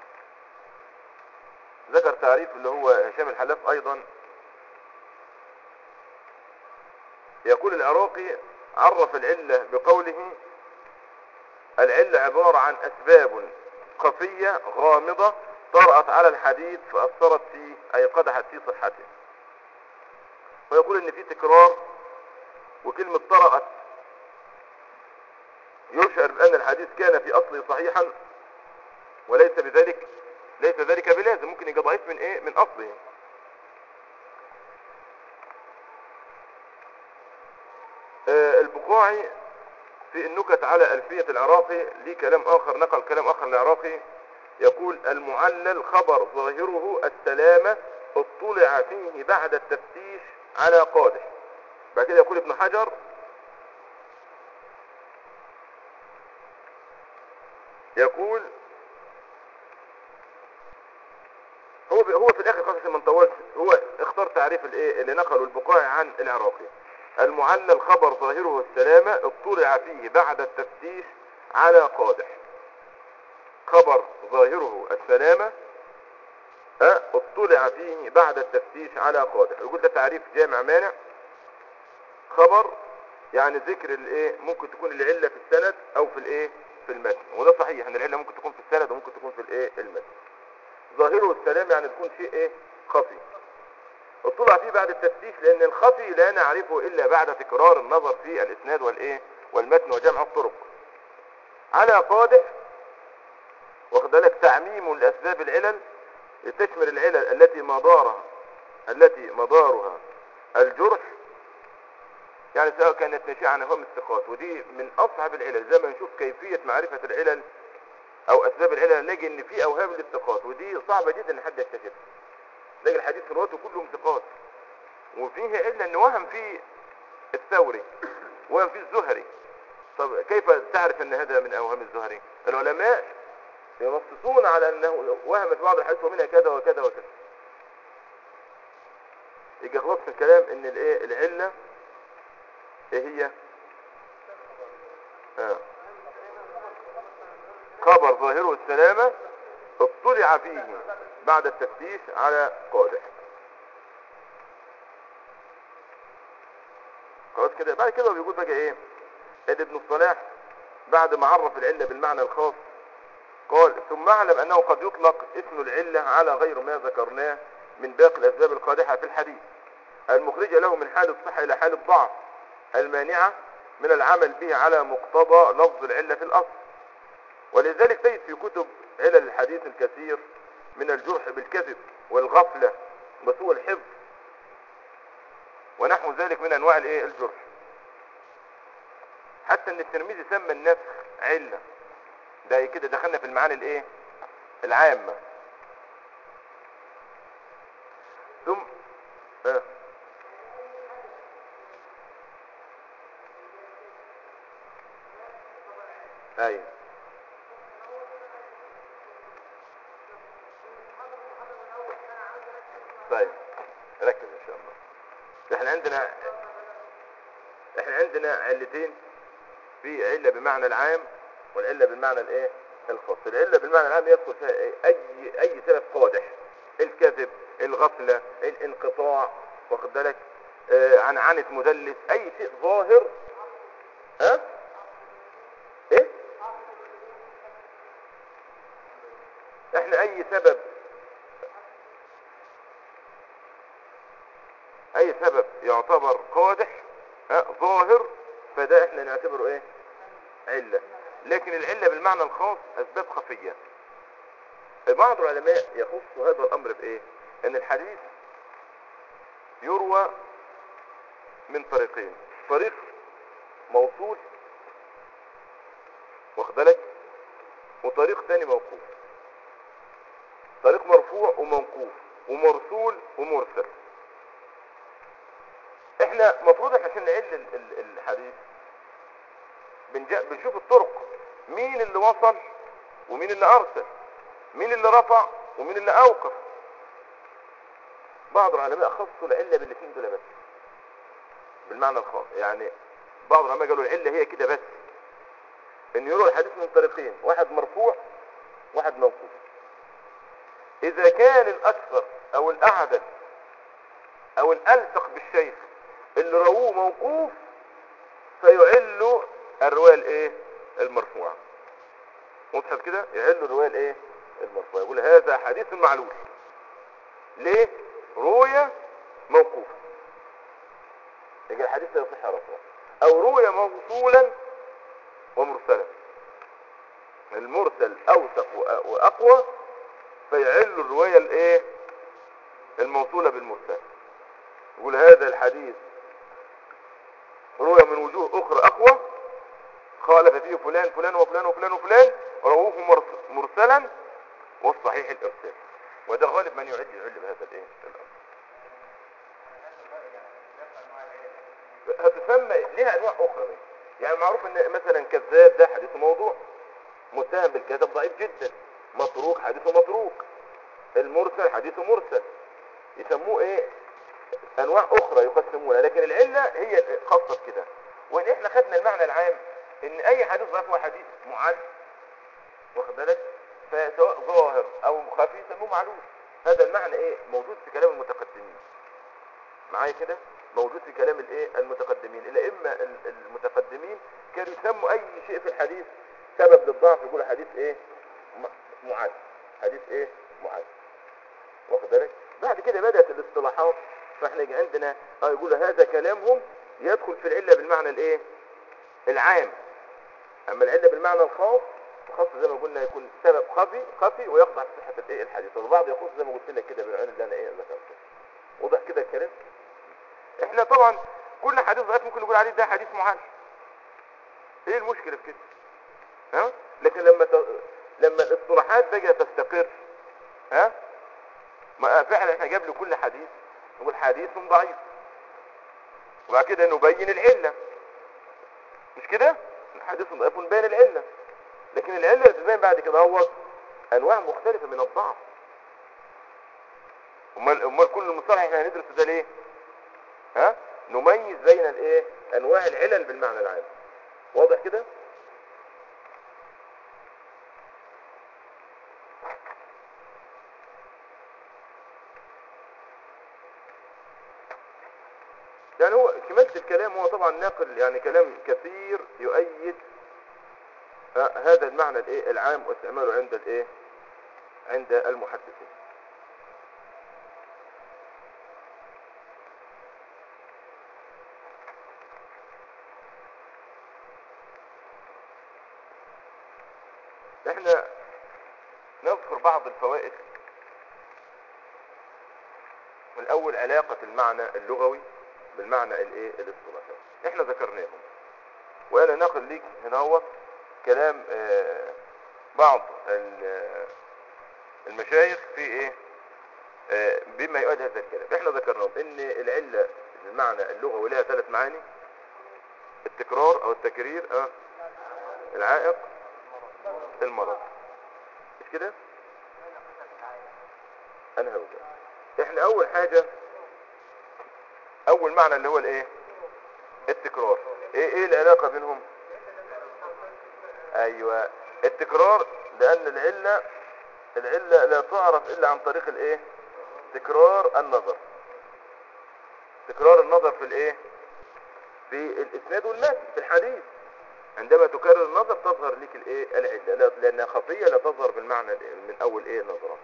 ذكر تعريف اللي هو هشام الحلاف ايضا يقول العراقي عرف العلة بقوله العلة عبارة عن أسباب خفية غامضة طرأت على الحديث فأثرت فيه أي قدحت في صحته ويقول إن في تكرار وكلمة طرأت يشعر بأن الحديث كان في أصله صحيحا وليس بذلك ليس ذلك بلازم ممكن يبقى ضعيف من إيه من أصله آه، البقاعي في النكت على ألفية العراقي ليه كلام آخر نقل كلام آخر للعراقي يقول المعلل خبر ظاهره السلامة اطلع فيه بعد التفتيش على قادح بعد كده يقول ابن حجر يقول بي- هو في الاخر خالص عشان ما نطولش هو اختار تعريف الايه اللي نقله البقاعي عن العراقي المعلل خبر ظاهره السلامة اطلع فيه بعد التفتيش على قادح خبر ظاهره السلامة ها، اطلع فيه بعد التفتيش على قادح يقول ده تعريف جامع مانع خبر يعني ذكر الايه ممكن تكون العلة في السند او في الايه في المتن وده صحيح ان العلة ممكن تكون في السند وممكن تكون في الايه المتن ظاهره السلام يعني تكون شيء ايه خفي اطلع فيه بعد التفتيش لان الخفي لا نعرفه الا بعد تكرار النظر في الاسناد والايه والمتن وجمع الطرق على قادح واخد بالك تعميم الاسباب العلل تشمل العلل التي مدارها التي مدارها الجرح يعني سواء كانت ناشئة عن هم الثقات ودي من اصعب العلل زي ما نشوف كيفية معرفة العلل او اسباب العلل نلاقي ان في اوهام للثقات ودي صعبة جدا ان حد يكتشفها تلاقي الحديث في رواته كلهم ثقات وفيه علة ان وهم فيه الثوري وهم فيه الزهري طب كيف تعرف ان هذا من اوهام الزهري العلماء ينصصون على انه وهم في بعض الحديث ومنها كذا وكذا وكذا يجي خلاص في الكلام ان الايه العلة ايه هي آه. خبر ظاهره السلامة اطلع فيه بعد التفتيش على قادح خلاص كده بعد كده بيقول بقى ايه ان ابن الصلاح بعد ما عرف العلة بالمعنى الخاص قال ثم اعلم انه قد يطلق اسم العلة على غير ما ذكرناه من باقي الاسباب القادحة في الحديث المخرجة له من حال الصحة الى حال الضعف المانعة من العمل به على مقتضى لفظ العلة في الاصل ولذلك تجد في كتب علل الحديث الكثير من الجرح بالكذب والغفلة وسوء الحفظ ونحو ذلك من انواع الايه الجرح حتى ان الترمذي سمى النسخ علة ده كده دخلنا في المعاني الايه العامة ثم آه. ايوه طيب ركز ان شاء الله احنا عندنا احنا عندنا علتين في علة بمعنى العام والعلة بالمعنى الايه الخاص العلة بالمعنى العام يدخل فيها إيه؟ اي اي سبب قادح الكذب الغفلة الانقطاع واخد بالك آه عنعنة مدلس اي شيء ظاهر ها ايه احنا اي سبب اي سبب يعتبر قادح ها ظاهر فده احنا نعتبره ايه علة لكن العلة بالمعنى الخاص اسباب خفية بعض العلماء يخص هذا الامر بايه ان الحديث يروى من طريقين طريق موصول واخد بالك وطريق ثاني موقوف طريق مرفوع وموقوف ومرسول ومرسل احنا مفروض احنا عشان نعل ال- ال- الحديث بنجا بنشوف الطرق مين اللي وصل ومين اللي ارسل مين اللي رفع ومين اللي اوقف بعض العلماء خصوا العلة بالاثنين دول بس بالمعنى الخاص يعني بعض العلماء قالوا العلة هي كده بس ان يروى الحديث من طريقين واحد مرفوع واحد موقوف اذا كان الاكثر او الاعدل او الالصق بالشيخ اللي رووه موقوف فيعل الرواية الايه المرفوعة وضحت كده يعل الرواية الايه المرفوعة يقول هذا حديث معلول ليه روية موقوف يجي الحديث لا يصح رفعه او روية موصولا ومرسلا المرسل اوثق وأ- واقوى فيعل الرواية الايه الموصولة بالمرسل يقول هذا الحديث روي من وجوه اخرى اقوى خالف فيه فلان فلان وفلان وفلان وفلان رووه مرس- مرسلا والصحيح الارسال وده غالب من يعد يعل بهذا الايه الامر هتسمى ليها انواع اخرى يعني معروف ان مثلا كذاب ده حديثه موضوع متهم بالكذب ضعيف جدا متروك حديثه متروك المرسل حديث مرسل يسموه ايه انواع اخرى يقسمونها لكن العلة هي خاصة بكده وان احنا خدنا المعنى العام ان اي حديث ضعيف هو حديث معد واخد بالك فسواء ظاهر او خفي يسموه معلول هذا المعنى ايه موجود في كلام المتقدمين معايا كده موجود في كلام الايه المتقدمين الائمه ال- المتقدمين كانوا يسموا اي شيء في الحديث سبب للضعف يقولوا حديث ايه م- معد حديث ايه معد واخد بالك بعد كده بدات الاصطلاحات فاحنا يجي عندنا اه يقولوا هذا كلامهم يدخل في العله بالمعنى الايه العام اما العله بالمعنى الخاص الخاص زي ما قلنا يكون سبب خفي خفي ويخضع لصحه الايه الحديث والبعض يخص زي ما قلت لك كده بالعنوان اللي انا ايه ذكرته واضح كده الكلام احنا طبعا كل حديث ضعيف ممكن نقول عليه ده حديث معال ايه المشكله في كده ها لكن لما ت... لما الاصطلاحات بقى تستقر ها ما فعلا احنا جاب له كل حديث نقول حديث ضعيف وبعد كده نبين العله مش كده الحديث ضعيف نبين العله لكن العله اللي بتبين بعد كده هو انواع مختلفه من الضعف امال امال كل المصطلح احنا هندرسه ده ليه ها نميز بين الايه انواع العلل بالمعنى العام واضح كده يعني هو كمالة الكلام هو طبعا ناقل يعني كلام كثير يؤيد آه، هذا المعنى الايه العام واستعماله عند الايه عند المحدثين احنا نذكر بعض الفوائد الاول علاقة المعنى اللغوي بالمعنى الايه الاصطلاحي احنا ذكرناهم وانا ناقل ليك هنا هو كلام آه، بعض ال- المشايخ في ايه آه، بما يؤيد هذا الكلام احنا ذكرناهم ان العلة المعنى اللغوي لها ثلاث معاني التكرار او التكرير اه العائق المرض مش كده انا هقول احنا اول حاجة اول معنى اللي هو الايه التكرار ايه ايه العلاقة بينهم ايوه التكرار لان العلة العلة لا تعرف الا عن طريق الايه تكرار النظر تكرار النظر في الايه في الاسناد والمتن في الحديث عندما تكرر النظر تظهر لك الايه العلة لا- لانها خفية لا تظهر بالمعنى الإيه؟ من اول ايه نظرة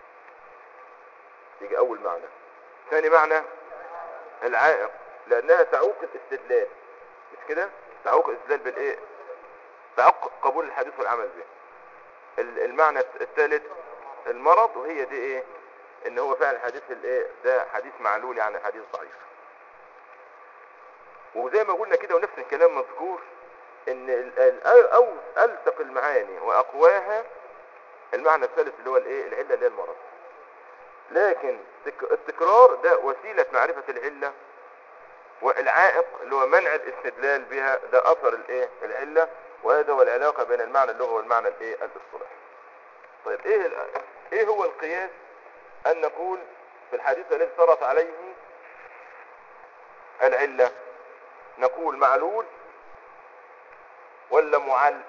يجي اول معنى ثاني معنى العائق لانها تعوق الاستدلال مش كده تعوق الاستدلال بالايه تعوق قبول الحديث والعمل به ال- المعنى الثالث المرض وهي دي ايه ان هو فعلا حديث الايه ده حديث معلول يعني حديث ضعيف وزي ما قلنا كده ونفس الكلام مذكور ان ال- ال- او التق المعاني واقواها المعنى الثالث اللي هو الايه العله اللي هي المرض لكن تك- التكرار ده وسيله معرفه العله والعائق اللي هو منع الاستدلال بها ده اثر الايه العله وهذا هو العلاقه بين المعنى اللغوي والمعنى الايه الاصطلاحي طيب ايه ال- ايه هو القياس ان نقول في الحديث الذي صرف عليه العله نقول معلول ولا معل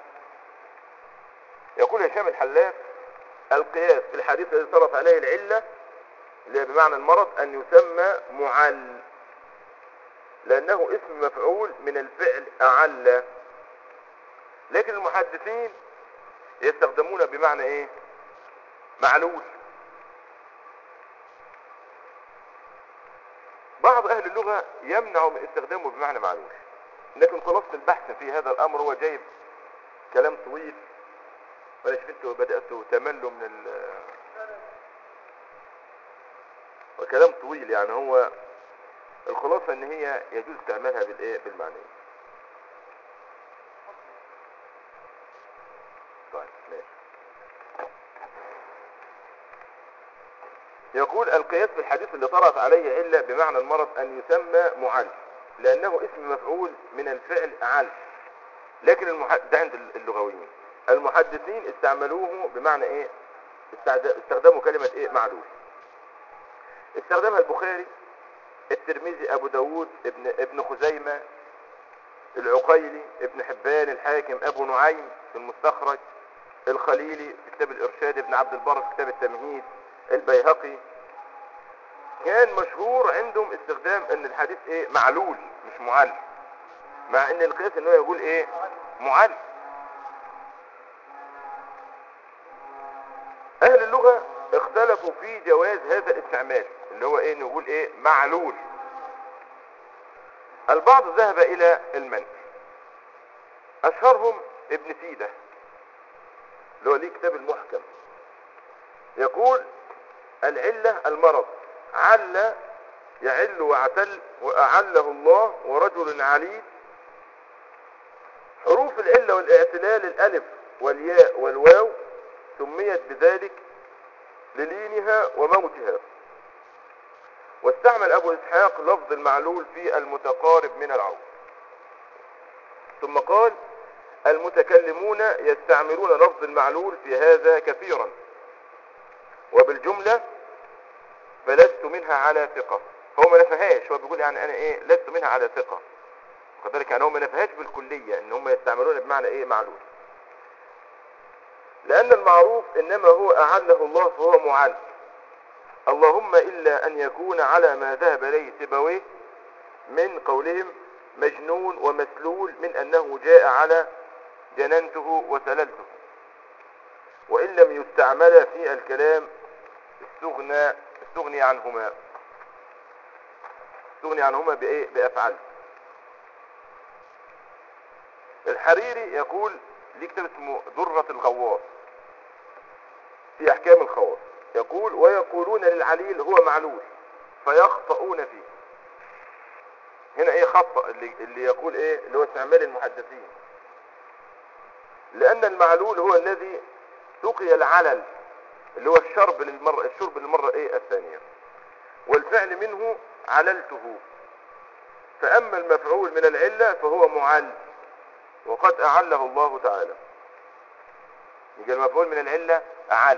يقول هشام الحلاف القياس في الحديث الذي صرف عليه العله اللي هي بمعنى المرض ان يسمى معل لانه اسم مفعول من الفعل اعل لكن المحدثين يستخدمون بمعنى ايه معلول بعض اهل اللغة يمنع من استخدامه بمعنى معلول لكن خلاصة البحث في هذا الامر هو جايب كلام طويل ولا شوف انتوا بدأتوا تملوا من ال وكلام طويل يعني هو الخلاصة ان هي يجوز استعمالها بالايه بالمعنى طيب ماشي يقول القياس في الحديث اللي طرأت عليه علة بمعنى المرض أن يسمى معل لأنه اسم مفعول من الفعل أعل لكن المح... ده عند اللغويين المحدثين استعملوه بمعنى إيه استعد- استخدموا كلمة ايه معلول استخدمها البخاري الترمذي ابو داود ابن ابن خزيمة العقيلي ابن حبان الحاكم ابو نعيم في المستخرج الخليلي في كتاب الارشاد ابن عبد البر في كتاب التمهيد البيهقي كان مشهور عندهم استخدام ان الحديث ايه معلول مش معل مع ان القياس ان هو يقول ايه معل اهل اللغة اختلفوا في جواز هذا الاستعمال اللي هو ايه نقول ايه معلول البعض ذهب الى المنع اشهرهم ابن سيدة اللي هو ليه كتاب المحكم يقول العلة المرض عل يعل واعتل وأعله الله ورجل عليل حروف العلة والاعتلال الألف والياء والواو سميت بذلك للينها وموتها واستعمل أبو إسحاق لفظ المعلول في المتقارب من العود ثم قال المتكلمون يستعملون لفظ المعلول في هذا كثيرا وبالجملة فلست منها على ثقة هو ما نفهاش هو بيقول يعني انا ايه لست منها على ثقة واخد بالك يعني هو ما نفهاش بالكلية ان هم يستعملون بمعنى ايه معلول لان المعروف انما هو اعله الله فهو معل اللهم الا ان يكون على ما ذهب اليه سيبويه من قولهم مجنون ومسلول من انه جاء على جننته وسللته وان لم يستعمل في الكلام استغنى استغني عنهما استغني عنهما بايه بافعال الحريري يقول ليه كتاب اسمه درة الغواص في احكام الخواص يقول ويقولون للعليل هو معلول فيخطئون فيه هنا ايه خطأ اللي, اللي يقول ايه اللي هو استعمال المحدثين لان المعلول هو الذي سقي العلل اللي هو الشرب للمرة الشرب للمرة ايه الثانية والفعل منه عللته فاما المفعول من العلة فهو معل وقد اعله الله تعالى يجي المفعول من العلة اعل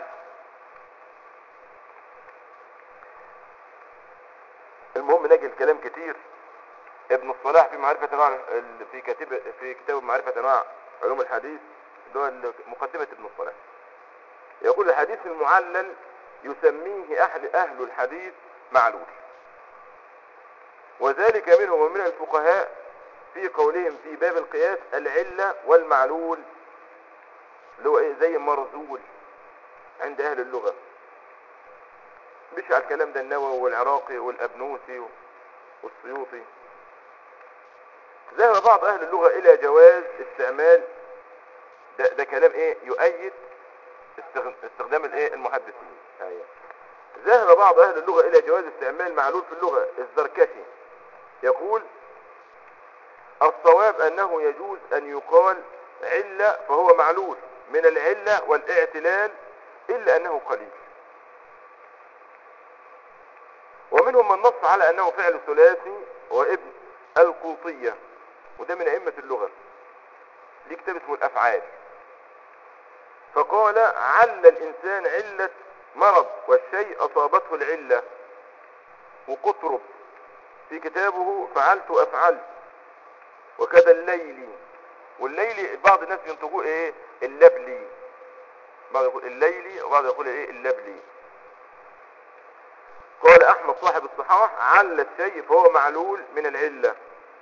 المهم نجي الكلام كتير ابن الصلاح في معرفة انواع ال- في كتاب في كتاب معرفة انواع علوم الحديث اللي هو ال- مقدمة ابن الصلاح يقول الحديث المعلل يسميه أهل, أهل الحديث معلول وذلك منهم ومن الفقهاء في قولهم في باب القياس العلة والمعلول اللي هو ايه زي مرزول عند أهل اللغة مش على الكلام ده النووي والعراقي والأبنوسي والسيوطي ذهب بعض أهل اللغة إلى جواز استعمال ده, ده كلام ايه يؤيد استغ- استخدام الايه المحدثين أيوة. ذهب بعض اهل اللغة الى جواز استعمال معلول في اللغة الزركشي يقول الصواب انه يجوز ان يقال علة فهو معلول من العلة والاعتلال الا انه قليل ومنهم من نص على انه فعل ثلاثي وابن القوطية وده من ائمة اللغة ليه كتاب اسمه الافعال فقال عل الإنسان علة مرض والشيء أصابته العلة وقطرب في كتابه فعلت أفعل وكذا الليل والليل بعض الناس ينطقوه ايه اللبلي بعض يقول الليلي وبعض يقول ايه اللبلي قال احمد صاحب الصحاح عل الشيء فهو معلول من العله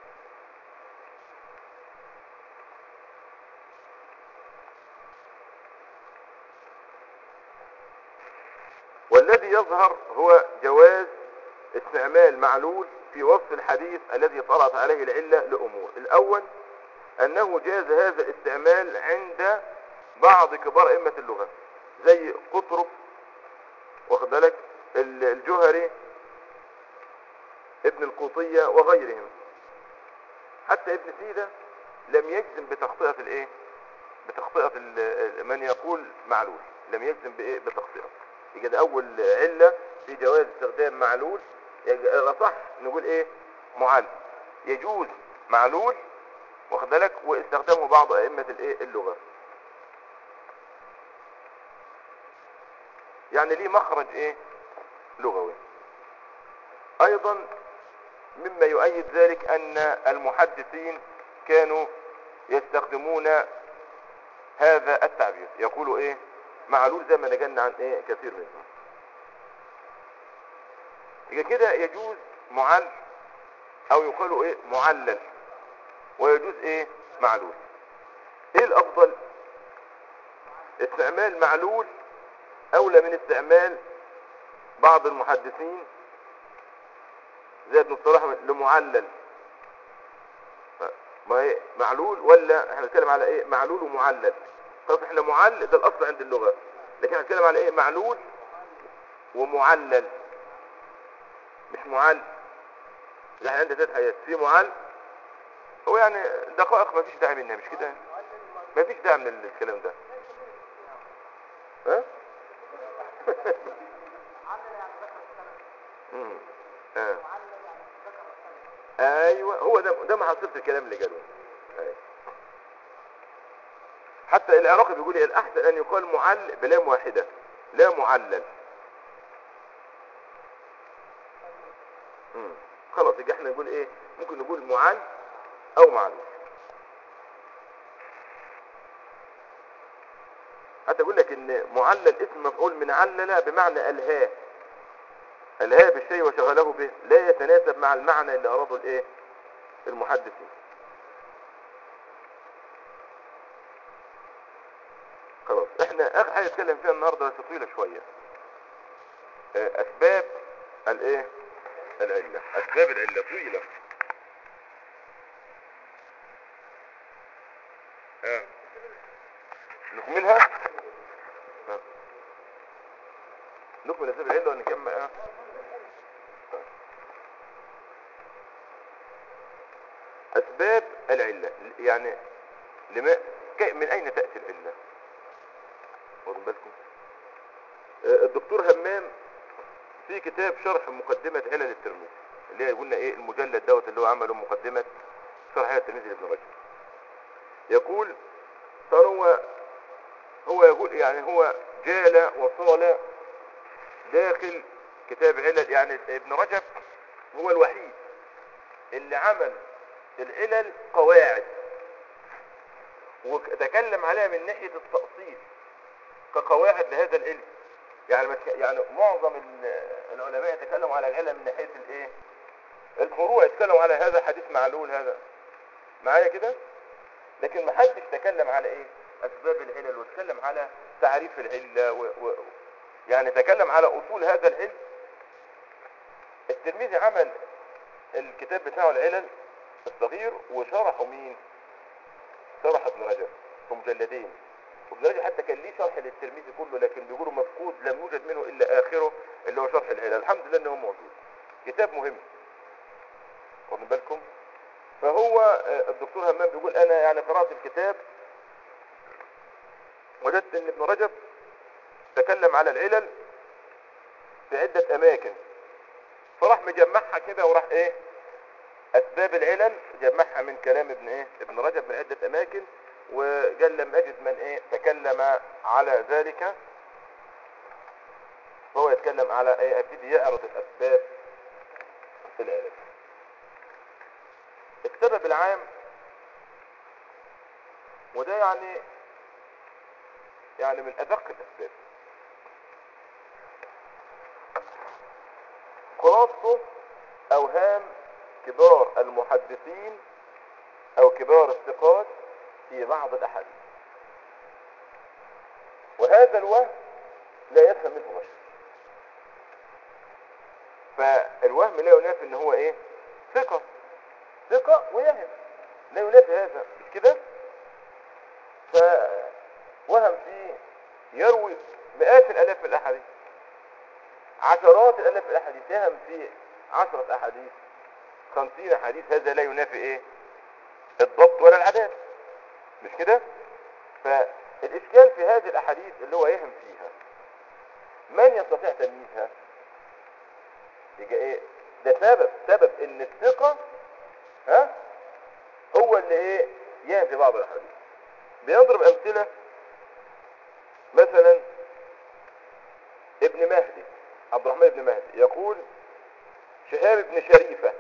والذي يظهر هو جواز استعمال معلول في وصف الحديث الذي طرأت عليه العلة لأمور الأول أنه جاز هذا الاستعمال عند بعض كبار أئمة اللغة زي قطرب واخد بالك ال- الجهري ابن القوطية وغيرهم حتى ابن سيدة لم يجزم بتخطئة الايه بتخطئة ال- من يقول معلول لم يجزم بايه بتخطئة يبقى ده اول علة في جواز استخدام معلول يبقى الاصح نقول ايه معل يجوز معلول واخد بالك واستخدامه بعض ائمة الايه اللغة يعني ليه مخرج ايه لغوي ايضا مما يؤيد ذلك ان المحدثين كانوا يستخدمون هذا التعبير يقولوا ايه معلول زي ما نجلنا عن ايه كثير منهم يبقى كده يجوز معل او يقال ايه معلل ويجوز ايه معلول ايه الافضل استعمال معلول اولى من استعمال بعض المحدثين زي ابن الصلاح لمعلل ما هي معلول ولا احنا بنتكلم على ايه معلول ومعلل خلاص احنا معلل ده الاصل عند اللغة لكن احنا بنتكلم على ايه معلول ومعلل مش معل يعني عندنا ثلاث حاجات في معل هو يعني دقائق ما فيش داعي منها مش كده ما فيش داعي من الكلام ده ها مم. آه. ايوه هو ده ده محصلة الكلام اللي قاله أيوة. حتى العراقي بيقول إيه الاحسن ان يقال معل بلام واحدة لا معلل مم. خلاص يبقى احنا نقول ايه ممكن نقول معل او معلول حتى اقول لك ان معلل اسم مفعول من علل بمعنى الهاه الهاه بالشيء وشغله به لا يتناسب مع المعنى اللي اراده الايه المحدثين خلاص احنا اخر حاجه نتكلم فيها النهارده بس طويله شويه اه، اسباب الايه العله اسباب العله طويله اه نكملها اه. نكمل اسباب العله ولا نكمل اه اسباب العله يعني لما كي- من اين تاتي العله واخدين بالكم آه، الدكتور همام في كتاب شرح مقدمة علل الترمذي اللي هي قلنا ايه المجلد دوت اللي هو عمله مقدمة شرح علل الترمذي لابن رجب يقول طبعا هو هو يقول يعني هو جال وصال داخل كتاب علل يعني ابن رجب هو الوحيد اللي عمل العلل قواعد وتكلم عليها من ناحية التأصيل كقواعد لهذا العلم يعني مش يعني معظم ال- العلماء يتكلموا على العلم من ناحية الايه الفروع يتكلموا على هذا حديث معلول هذا معايا كده لكن ما حدش تكلم على ايه اسباب العلل وتكلم على تعريف العلة و... و... يعني تكلم على اصول هذا العلم الترمذي عمل الكتاب بتاعه العلل الصغير وشرحه مين شرح ابن رجب في مجلدين وابن رجب حتى كان ليه شرح للترمذي كله لكن بيقولوا مفقود لم يوجد منه الا اخره اللي هو شرح العلل الحمد لله انه موجود كتاب مهم واخدين بالكم فهو آه، الدكتور همام بيقول انا يعني قرأت الكتاب وجدت ان ابن رجب تكلم على العلل في عدة اماكن فراح مجمعها كده وراح ايه اسباب العلل جمعها من كلام ابن ايه ابن رجب من عدة اماكن وقال لم اجد من ايه تكلم على ذلك فهو يتكلم على ايه ابتدي يعرض الاسباب العلل السبب العام وده يعني يعني من ادق الاسباب خلاصته اوهام كبار المحدثين او كبار الثقات في بعض الاحاديث وهذا الوهم لا يفهم منه بشر فالوهم لا ينافي ان هو ايه ثقة ثقة ويهم لا ينافي هذا مش كده فوهم فيه يروي مئات الالاف من الاحاديث عشرات الالاف من الاحاديث يهم في عشرة احاديث خمسين حديث هذا لا ينافي ايه الضبط ولا العدالة مش كده فالاشكال في هذه الاحاديث اللي هو يهم فيها من يستطيع تمييزها يبقى ايه ده سبب سبب ان الثقة ها هو اللي ايه يهم في بعض الاحاديث بيضرب امثلة مثلا عبد الرحمن بن مهدي يقول شهاب بن شريفة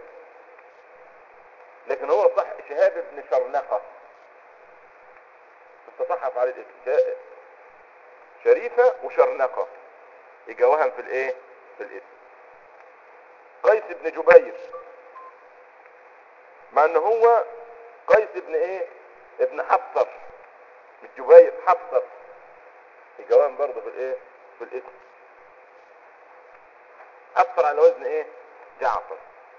لكن هو صح شهاب بن شرنقة تصحف عليه الاسم شا- شريفة وشرنقة يجي وهم في الايه في الاسم قيس بن جبير مع ان هو قيس بن ايه ابن حفصر مش جبير حفصر يجي وهم برضه في الايه في الاسم حفصر على وزن ايه جعفر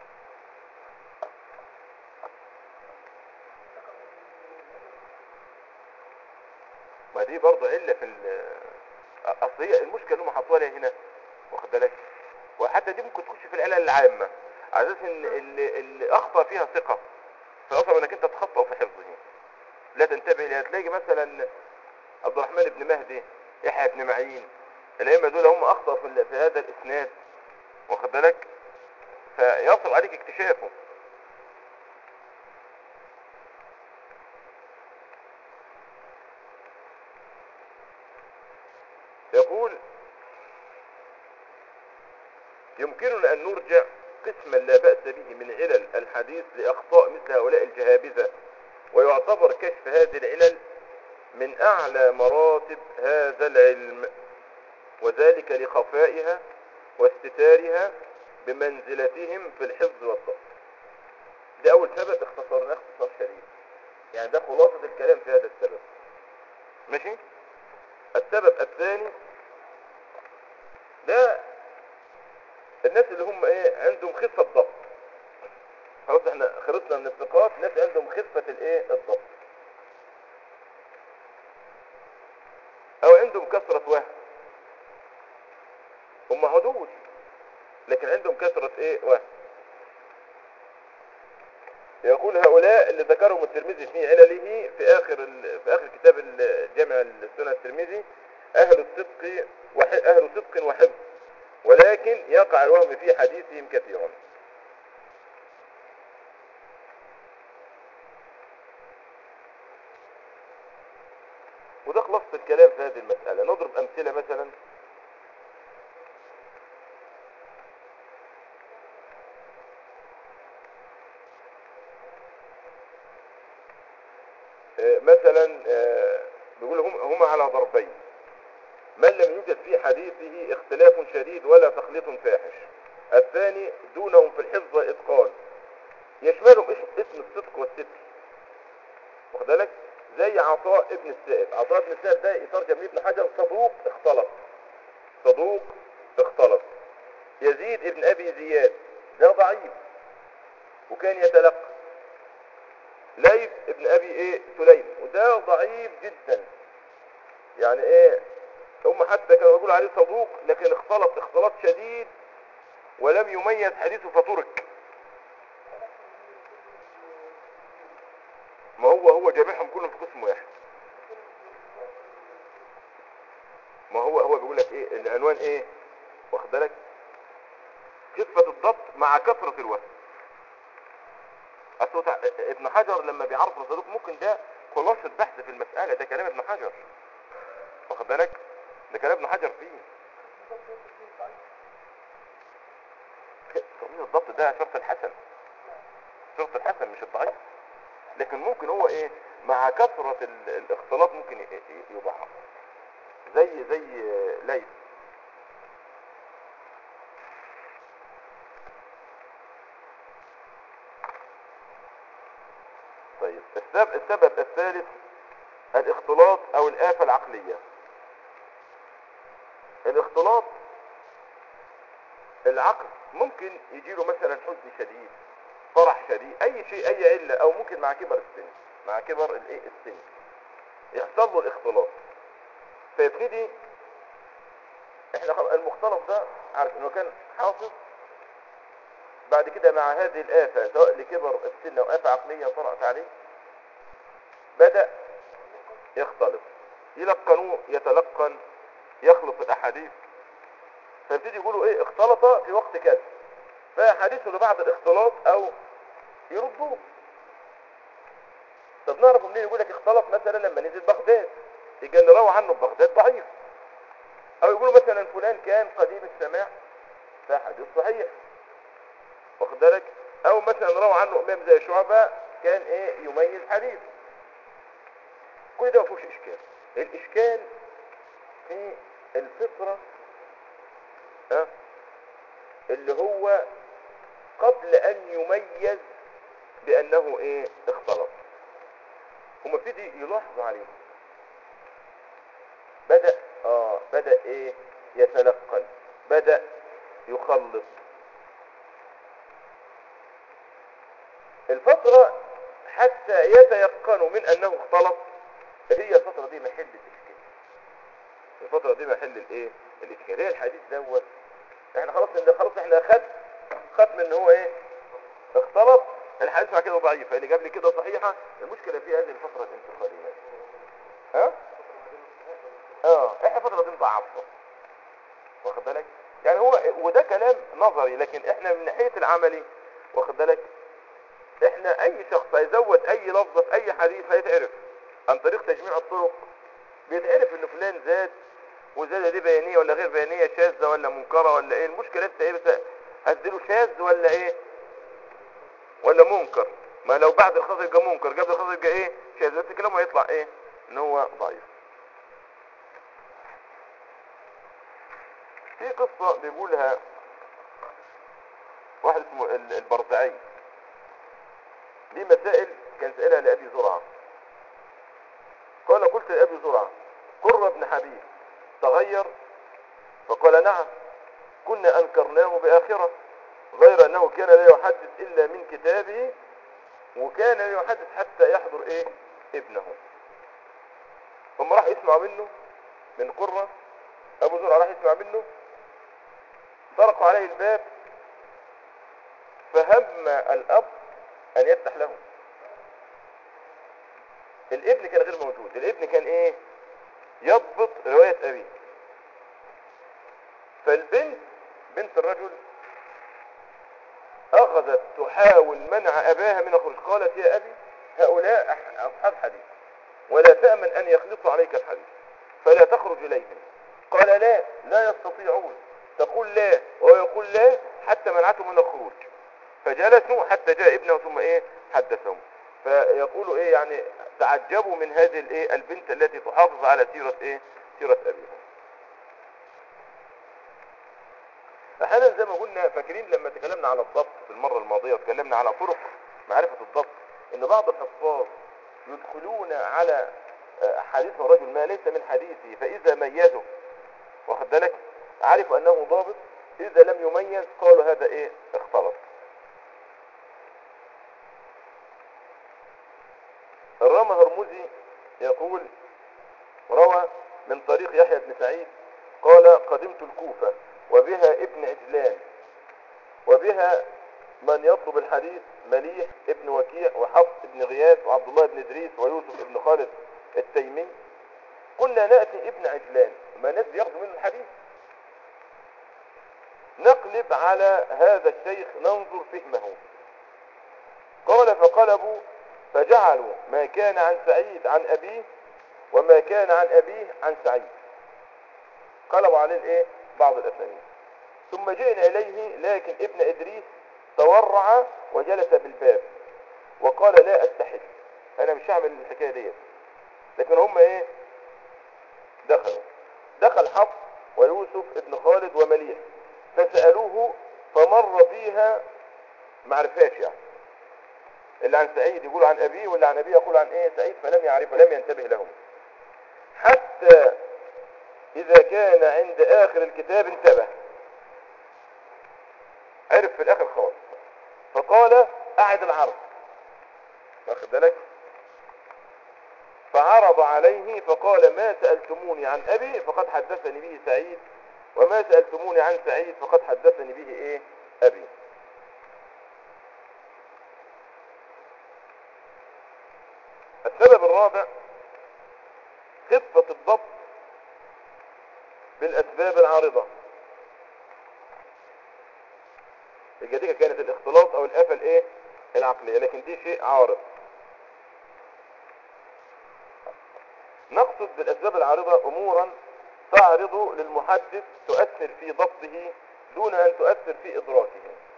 ما دي برضه علة في ال اصل هي المشكلة اللي هم حطوها لي هنا واخد بالك وحتى دي ممكن تخش في العلل العامة على اساس ان اللي, اللي اخطا فيها ثقة فالاصعب انك انت تخطئ في حفظه لا تنتبه لها تلاقي مثلا عبد الرحمن بن مهدي يحيى بن معين الائمه دول هم اخطأوا في, ال- في هذا الاسناد واخد بالك فيصعب عليك اكتشافه يقول يمكننا أن نرجع قسما لا بأس به من علل الحديث لأخطاء مثل هؤلاء الجهابذة ويعتبر كشف هذه العلل من أعلى مراتب هذا العلم وذلك لخفائها واستتارها بمنزلتهم في الحفظ والضبط ده أول سبب اختصرناه اختصار شديد يعني ده خلاصة الكلام في هذا السبب ماشي السبب الثاني ده الناس اللي هم ايه عندهم خفة ضبط خلاص احنا خلصنا من الثقات ناس عندهم خفة الايه الضبط او عندهم كثرة وهم هم عدول لكن عندهم كثرة ايه وهم يقول هؤلاء اللي ذكرهم الترمذي في علله في اخر ال... في اخر كتاب الجامع السنة الترمذي اهل الصدق وح... اهل صدق وحفظ ولكن يقع الوهم في حديثهم كثيرا وده خلاصة الكلام في هذه المسألة نضرب أمثلة مثلا آه، مثلا آه، بيقول هم هما على ضربين من لم يوجد في حديثه اختلاف شديد ولا تخليط فاحش الثاني دونهم في الحفظ اتقان يشملهم اسم, اسم الصدق والستر واخد بالك زي عطاء ابن السائب عطاء ابن السائب ده يترجم لابن حجر صدوق اختلط صدوق اختلط يزيد ابن ابي زياد ده ضعيف وكان يتلقى ليث ابن ابي ايه سليم وده ضعيف جدا يعني ايه هم حتى كانوا يقولوا عليه صدوق لكن اختلط اختلاط شديد ولم يميز حديثه فترك ما هو هو جامعهم كلهم في قسم واحد ما هو هو بيقول لك ايه العنوان ايه واخد بالك خفة الضبط مع كثرة الوهم أصل تع- ابن حجر لما بيعرف الصدوق ممكن ده خلاصة بحث في المسألة ده كلام ابن حجر واخد بالك ده كلام ابن حجر فيه تقرير الضبط ده شرط الحسن شرط الحسن مش الضعيف لكن ممكن هو ايه مع كثرة ال- الاختلاط ممكن ي- ي- يضعف زي زي ليث طيب السبب, السبب الثالث الاختلاط او الآفة العقلية الاختلاط العقل ممكن يجيله مثلا حزن شديد فرح شديد اي شيء اي علة او ممكن مع كبر السن مع كبر الايه السن يحصل له الاختلاط فيبتدي احنا خلاص المختلط ده عارف انه كان حافظ بعد كده مع هذه الآفة سواء لكبر السن او آفة عقلية طرأت عليه بدأ يختلط يلقنوه يتلقن يخلط الأحاديث فيبتدي يقولوا ايه اختلط في وقت كذا فحديثه لبعض الاختلاط او يردوه طب نعرف منين يقول لك اختلط مثلا لما نزل بغداد يجي اللي روى عنه بغداد ضعيف او يقولوا مثلا فلان كان قديم السماع فحديث صحيح واخد بالك او مثلا روى عنه امام زي شعبة كان ايه يميز حديث كل ده ما فيهوش اشكال الاشكال في الفطرة ها اللي هو قبل ان يميز بانه ايه اختلط هم ابتدي يلاحظوا عليه بدأ اه بدأ ايه يتلقن بدأ يخلط الفترة حتى يتيقنوا من انه اختلط هي الفترة دي محل الاشكال الفترة دي محل الايه الاشكال هي الحديث دوت احنا خلاص ان خلاص احنا خد ختم ان هو ايه اختلط الحديث مع كده ضعيف اللي جاب لي كده صحيحة المشكلة في هذه الفترة الانتقالية ها اه احنا الفترة دي نضعفها واخد بالك يعني هو وده كلام نظري لكن احنا من ناحية العملي واخد بالك احنا اي شخص هيزود اي لفظة في اي حديث هيتعرف عن طريق تجميع الطرق بيتعرف ان فلان زاد وزادة دي بيانية ولا غير بيانية شاذة ولا منكرة ولا ايه المشكلة انت ايه بس هتديله شاذ ولا ايه ولا منكر ما لو بعد الخطر يبقى منكر قبل الخطر يبقى ايه شاذ بس كلامه هيطلع ايه ان هو ضعيف في قصة بيقولها واحد اسمه ال- البرزعي دي مسائل كان سألها لأبي زرعة قال قلت لأبي زرعة قر ابن حبيب تغير فقال نعم كنا أنكرناه بآخرة غير أنه كان لا يحدث إلا من كتابه وكان لا يحدث حتى يحضر إيه ابنه هم راح يسمع منه من قرة أبو زرعة راح يسمع منه طرقوا عليه الباب فهم الأب أن يفتح له الابن كان غير موجود الابن كان ايه يضبط رواية ابيه فالبنت بنت الرجل اخذت تحاول منع اباها من الخروج قالت يا ابي هؤلاء أح- اصحاب حديث ولا تأمن ان يخلصوا عليك الحديث فلا تخرج اليهم قال لا لا يستطيعون تقول لا وهو يقول لا حتى منعته من الخروج فجلسوا حتى جاء ابنه ثم ايه حدثهم فيقولوا ايه يعني تعجبوا من هذه الايه البنت التي تحافظ على سيرة ايه سيرة ابيها احيانا زي ما قلنا فاكرين لما تكلمنا على الضبط في المرة الماضية وتكلمنا على طرق معرفة الضبط ان بعض الحفاظ يدخلون على آه، حديث الرجل ما ليس من حديثه فاذا ميزه واخد بالك عرفوا انه ضابط اذا لم يميز قالوا هذا ايه اختلط الرامة هرمزي يقول روى من طريق يحيى بن سعيد قال قدمت الكوفة وبها ابن عجلان وبها من يطلب الحديث مليح ابن وكيع وحفص ابن غياث وعبد الله بن ادريس ويوسف ابن خالد التيمي كنا نأتي ابن عجلان ما ناس بياخدوا منه الحديث نقلب على هذا الشيخ ننظر فهمه قال فقلبوا فجعلوا ما كان عن سعيد عن أبيه وما كان عن أبيه عن سعيد قلبوا عليه الايه بعض الأسانيد ثم جئنا إليه لكن ابن إدريس تورع وجلس بالباب وقال لا أستحل أنا مش هعمل الحكاية ديت لكن هم إيه دخلوا دخل حفص ويوسف ابن خالد ومليح فسألوه فمر فيها معرفاش يعني اللي عن سعيد يقول عن أبيه واللي عن أبيه يقول عن إيه سعيد فلم يعرف ولم ينتبه لهم حتى إذا كان عند آخر الكتاب انتبه عرف في الآخر خالص فقال أعد العرض واخد بالك فعرض عليه فقال ما سألتموني عن أبي فقد حدثني به سعيد وما سألتموني عن سعيد فقد حدثني به إيه أبي السبب الرابع خفة الضبط بالأسباب العارضة يبقى دي كانت الاختلاط أو الآفة الإيه العقلية لكن دي شيء عارض نقصد بالأسباب العارضة أمورا تعرض للمحدث تؤثر في ضبطه دون أن تؤثر في إدراكه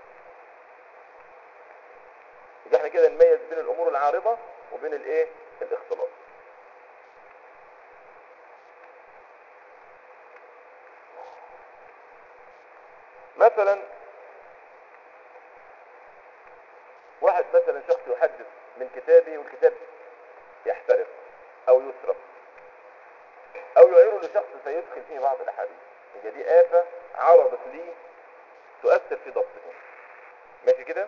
يبقى احنا كده نميز بين الأمور العارضة وبين الايه الاختلاط مثلا واحد مثلا شخص يحدث من كتابه والكتاب يحترق او يسرق او يعير لشخص سيدخل فيه بعض الاحاديث يبقى دي آفة عرضت لي تؤثر في ضبطه ماشي كده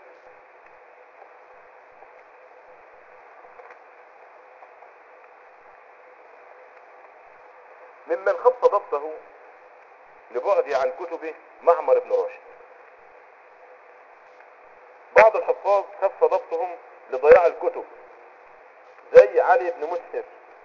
ممن خف ضبطه لبعده عن كتبه معمر بن راشد بعض الحفاظ خف ضبطهم لضياع الكتب زي علي بن مسهر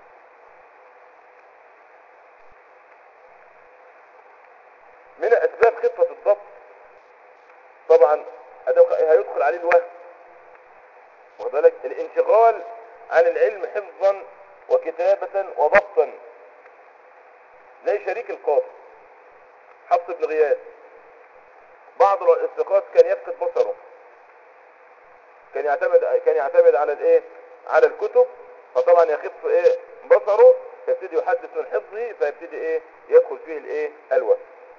من اسباب خفة الضبط طبعا أدو- هيدخل عليه الوهم واخد بالك الانشغال عن العلم حفظا وكتابة وضبطا زي شريك القاضي حفص بن غياث بعض الثقات كان يفقد بصره كان يعتمد كان يعتمد على الايه على الكتب فطبعا يخف ايه بصره فيبتدي يحدث من حفظه فيبتدي ايه يدخل فيه الايه الوهم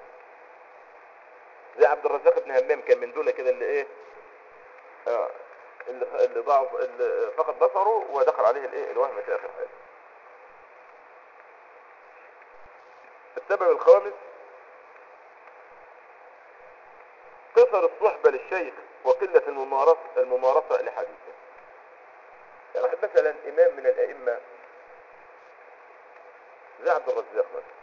زي عبد الرزاق بن همام كان من دول كده اللي ايه آه اللي اللي ضعف اللي فقد بصره ودخل عليه الايه الوهم في اخر حاجه السبب الخامس قصر الصحبة للشيخ وقلة الممارسة, الممارسة لحديثه يعني واحد مثلا إمام من الأئمة زي عبد الرزاق مثلا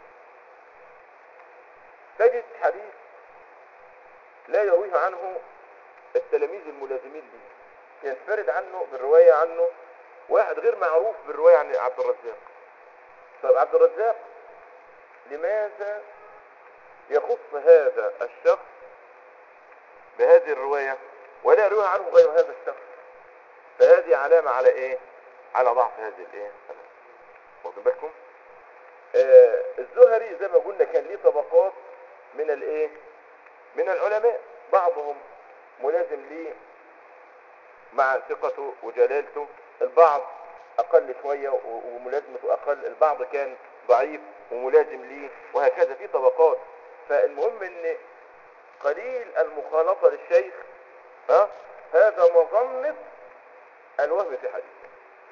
تجد حديث لا يرويه عنه التلاميذ الملازمين به ينفرد عنه بالرواية عنه واحد غير معروف بالرواية عن عبد الرزاق طيب عبد الرزاق لماذا يخص هذا الشخص بهذه الرواية ولا يروي عنه غير هذا الشخص فهذه علامة على ايه على ضعف هذه الايه واخدين بالكم آه الزهري زي ما قلنا كان ليه طبقات من الايه من العلماء بعضهم ملازم ليه مع ثقته وجلالته البعض اقل شوية و- وملازمته اقل البعض كان ضعيف وملازم ليه وهكذا في طبقات فالمهم ان قليل المخالطة للشيخ ها هذا مظنة الوهم في حديثه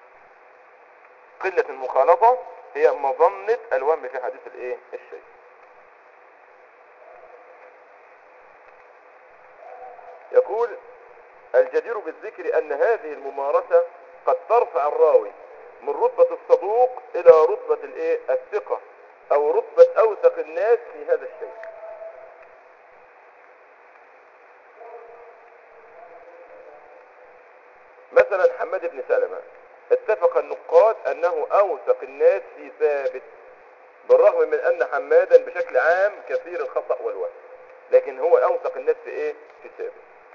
قلة المخالطة هي مظنة الوهم في حديث الايه الشيخ يقول الجدير بالذكر ان هذه الممارسة قد ترفع الراوي من رتبة الصدوق الى رتبة الايه الثقة او رتبة اوثق الناس في هذا الشيء مثلا حماد بن سلمة اتفق النقاد انه اوثق الناس في ثابت بالرغم من ان حمادا بشكل عام كثير الخطأ والوهم لكن هو اوثق الناس في ايه في ثابت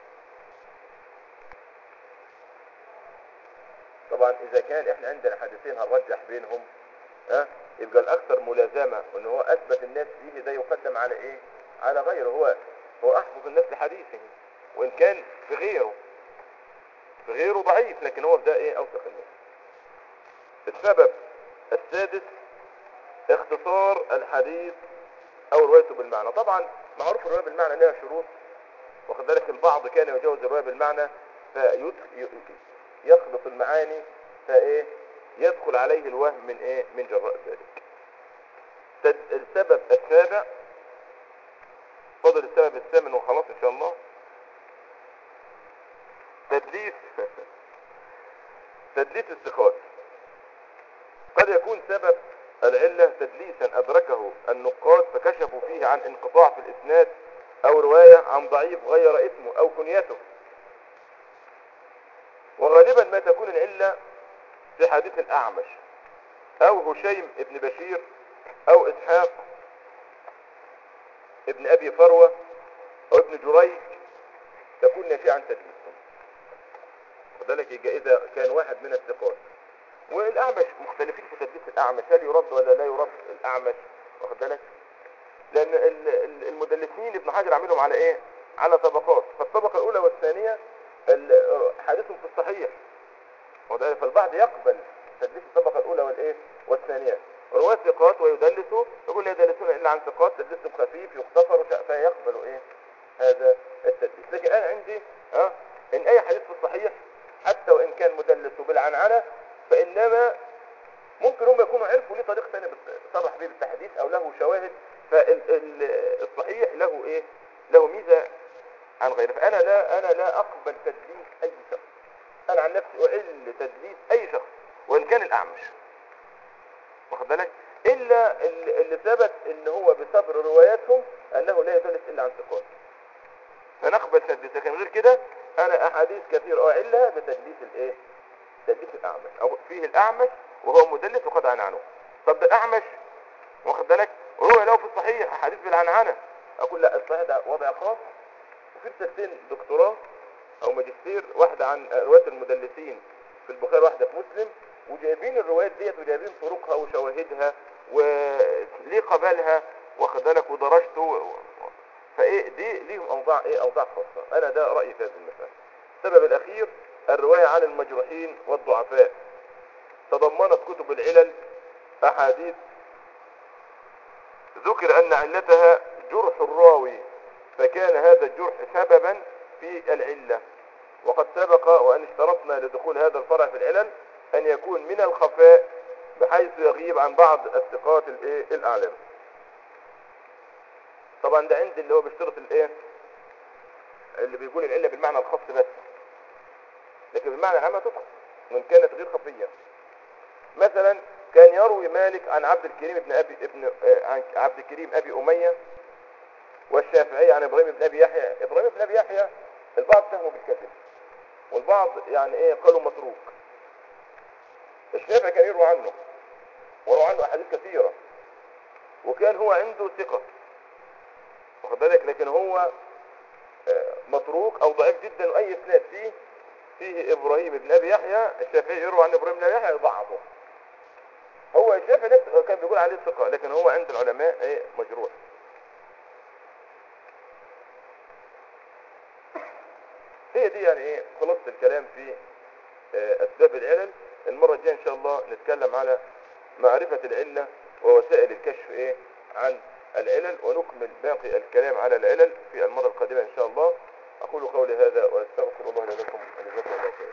طبعا اذا كان احنا عندنا حديثين هنرجح بينهم ها يبقى الاكثر ملازمة وان هو اثبت الناس فيه ده يقدم على ايه على غيره هو هو احفظ الناس لحديثه وان كان في غيره في غيره ضعيف لكن هو في ده ايه اوثق الناس السبب السادس اختصار الحديث او روايته بالمعنى طبعا معروف الرواية بالمعنى لها شروط واخد بالك البعض كان يجوز الرواية بالمعنى فيخلط المعاني فايه يدخل عليه الوهم من ايه من جراء ذلك تد- السبب السابع فضل السبب الثامن وخلاص ان شاء الله تدليس تدليس الثقات قد يكون سبب العلة تدليسا أدركه النقاد فكشفوا فيه عن انقطاع في الإسناد أو رواية عن ضعيف غير اسمه أو كنيته وغالبا ما تكون العلة في حديث الأعمش أو هشيم ابن بشير أو إسحاق ابن أبي فروة أو ابن جريج تكون نافعة عن تدليسهم وذلك يبقى إذا كان واحد من الثقات والأعمش مختلفين في تدليس الأعمش هل يرد ولا لا يرد الأعمش واخد بالك لان ال- ال- المدلسين ابن حجر عاملهم على ايه على طبقات فالطبقة الاولى والثانية ال- حديثهم في الصحيح وده فالبعض يقبل تدليس الطبقة الاولى والايه والثانية رواه ثقات ويدلسوا يقول لا يدلسون الا عن ثقات تدليسهم خفيف يختصر وش- فيقبل ايه هذا التدليس لكن انا عندي ها ان اي حديث في الصحيح حتى وان كان مدلس بالعنعنة فانما ممكن هم يكونوا عرفوا ليه طريق ثاني بت- صرح به بالتحديث او له شواهد فالصحيح له ايه له ميزة عن غيره فانا لا انا لا اقبل تدليس اي شخص انا عن نفسي اعل تدليس اي شخص وان كان الاعمش واخد بالك الا ال- اللي ثبت ان هو بصبر رواياتهم انه لا يدلس الا عن ثقات فنقبل تدليس لكن غير كده انا احاديث كثير اعلها بتدليس الايه تدليس الاعمش او فيه الاعمش وهو مدلس وقد عن عنه طب ده الاعمش واخد بالك وهو له في الصحيح احاديث بالعنعنه اقول لا الصحيح ده وضع خاص وفي رسالتين دكتوراه او ماجستير واحده عن روايه المدلسين في البخاري واحده في مسلم وجايبين الروايات ديت وجايبين طرقها وشواهدها وليه قبلها واخد بالك ودرجته و- و- فايه دي ليهم اوضاع ايه اوضاع خاصه انا ده رايي في هذه المساله السبب الاخير الروايه عن المجروحين والضعفاء تضمنت كتب العلل احاديث ذكر ان علتها جرح الراوي فكان هذا الجرح سببا في العلة وقد سبق وان اشترطنا لدخول هذا الفرع في العلل ان يكون من الخفاء بحيث يغيب عن بعض الثقات الايه الاعلام طبعا ده عند اللي هو بيشترط الايه اللي بيقول العلة بالمعنى الخاص بس لكن بالمعنى العام تدخل وان كانت غير خفية مثلا كان يروي مالك عن عبد الكريم ابن ابي ابن آه، عن عبد الكريم ابي اميه والشافعي عن ابراهيم بن ابي يحيى ابراهيم بن ابي يحيى البعض فهمه بالكذب والبعض يعني ايه قالوا متروك الشافعي كان يروى عنه وروى عنه احاديث كثيره وكان هو عنده ثقه واخد بالك لكن هو آه، متروك او ضعيف جدا واي اسناد فيه فيه ابراهيم بن ابي يحيى الشافعي يروى عن ابراهيم بن ابي يحيى يضعفه هو الشافعي نفسه كان بيقول عليه ثقه لكن هو عند العلماء ايه مجروح هي دي يعني ايه خلاصة الكلام في آه، اسباب العلل المرة الجاية ان شاء الله نتكلم على معرفة العلة ووسائل الكشف ايه عن العلل ونكمل باقي الكلام على العلل في المرة القادمة ان شاء الله اقول قولي هذا واستغفر الله لي ولكم ولجزاكم الله خيرا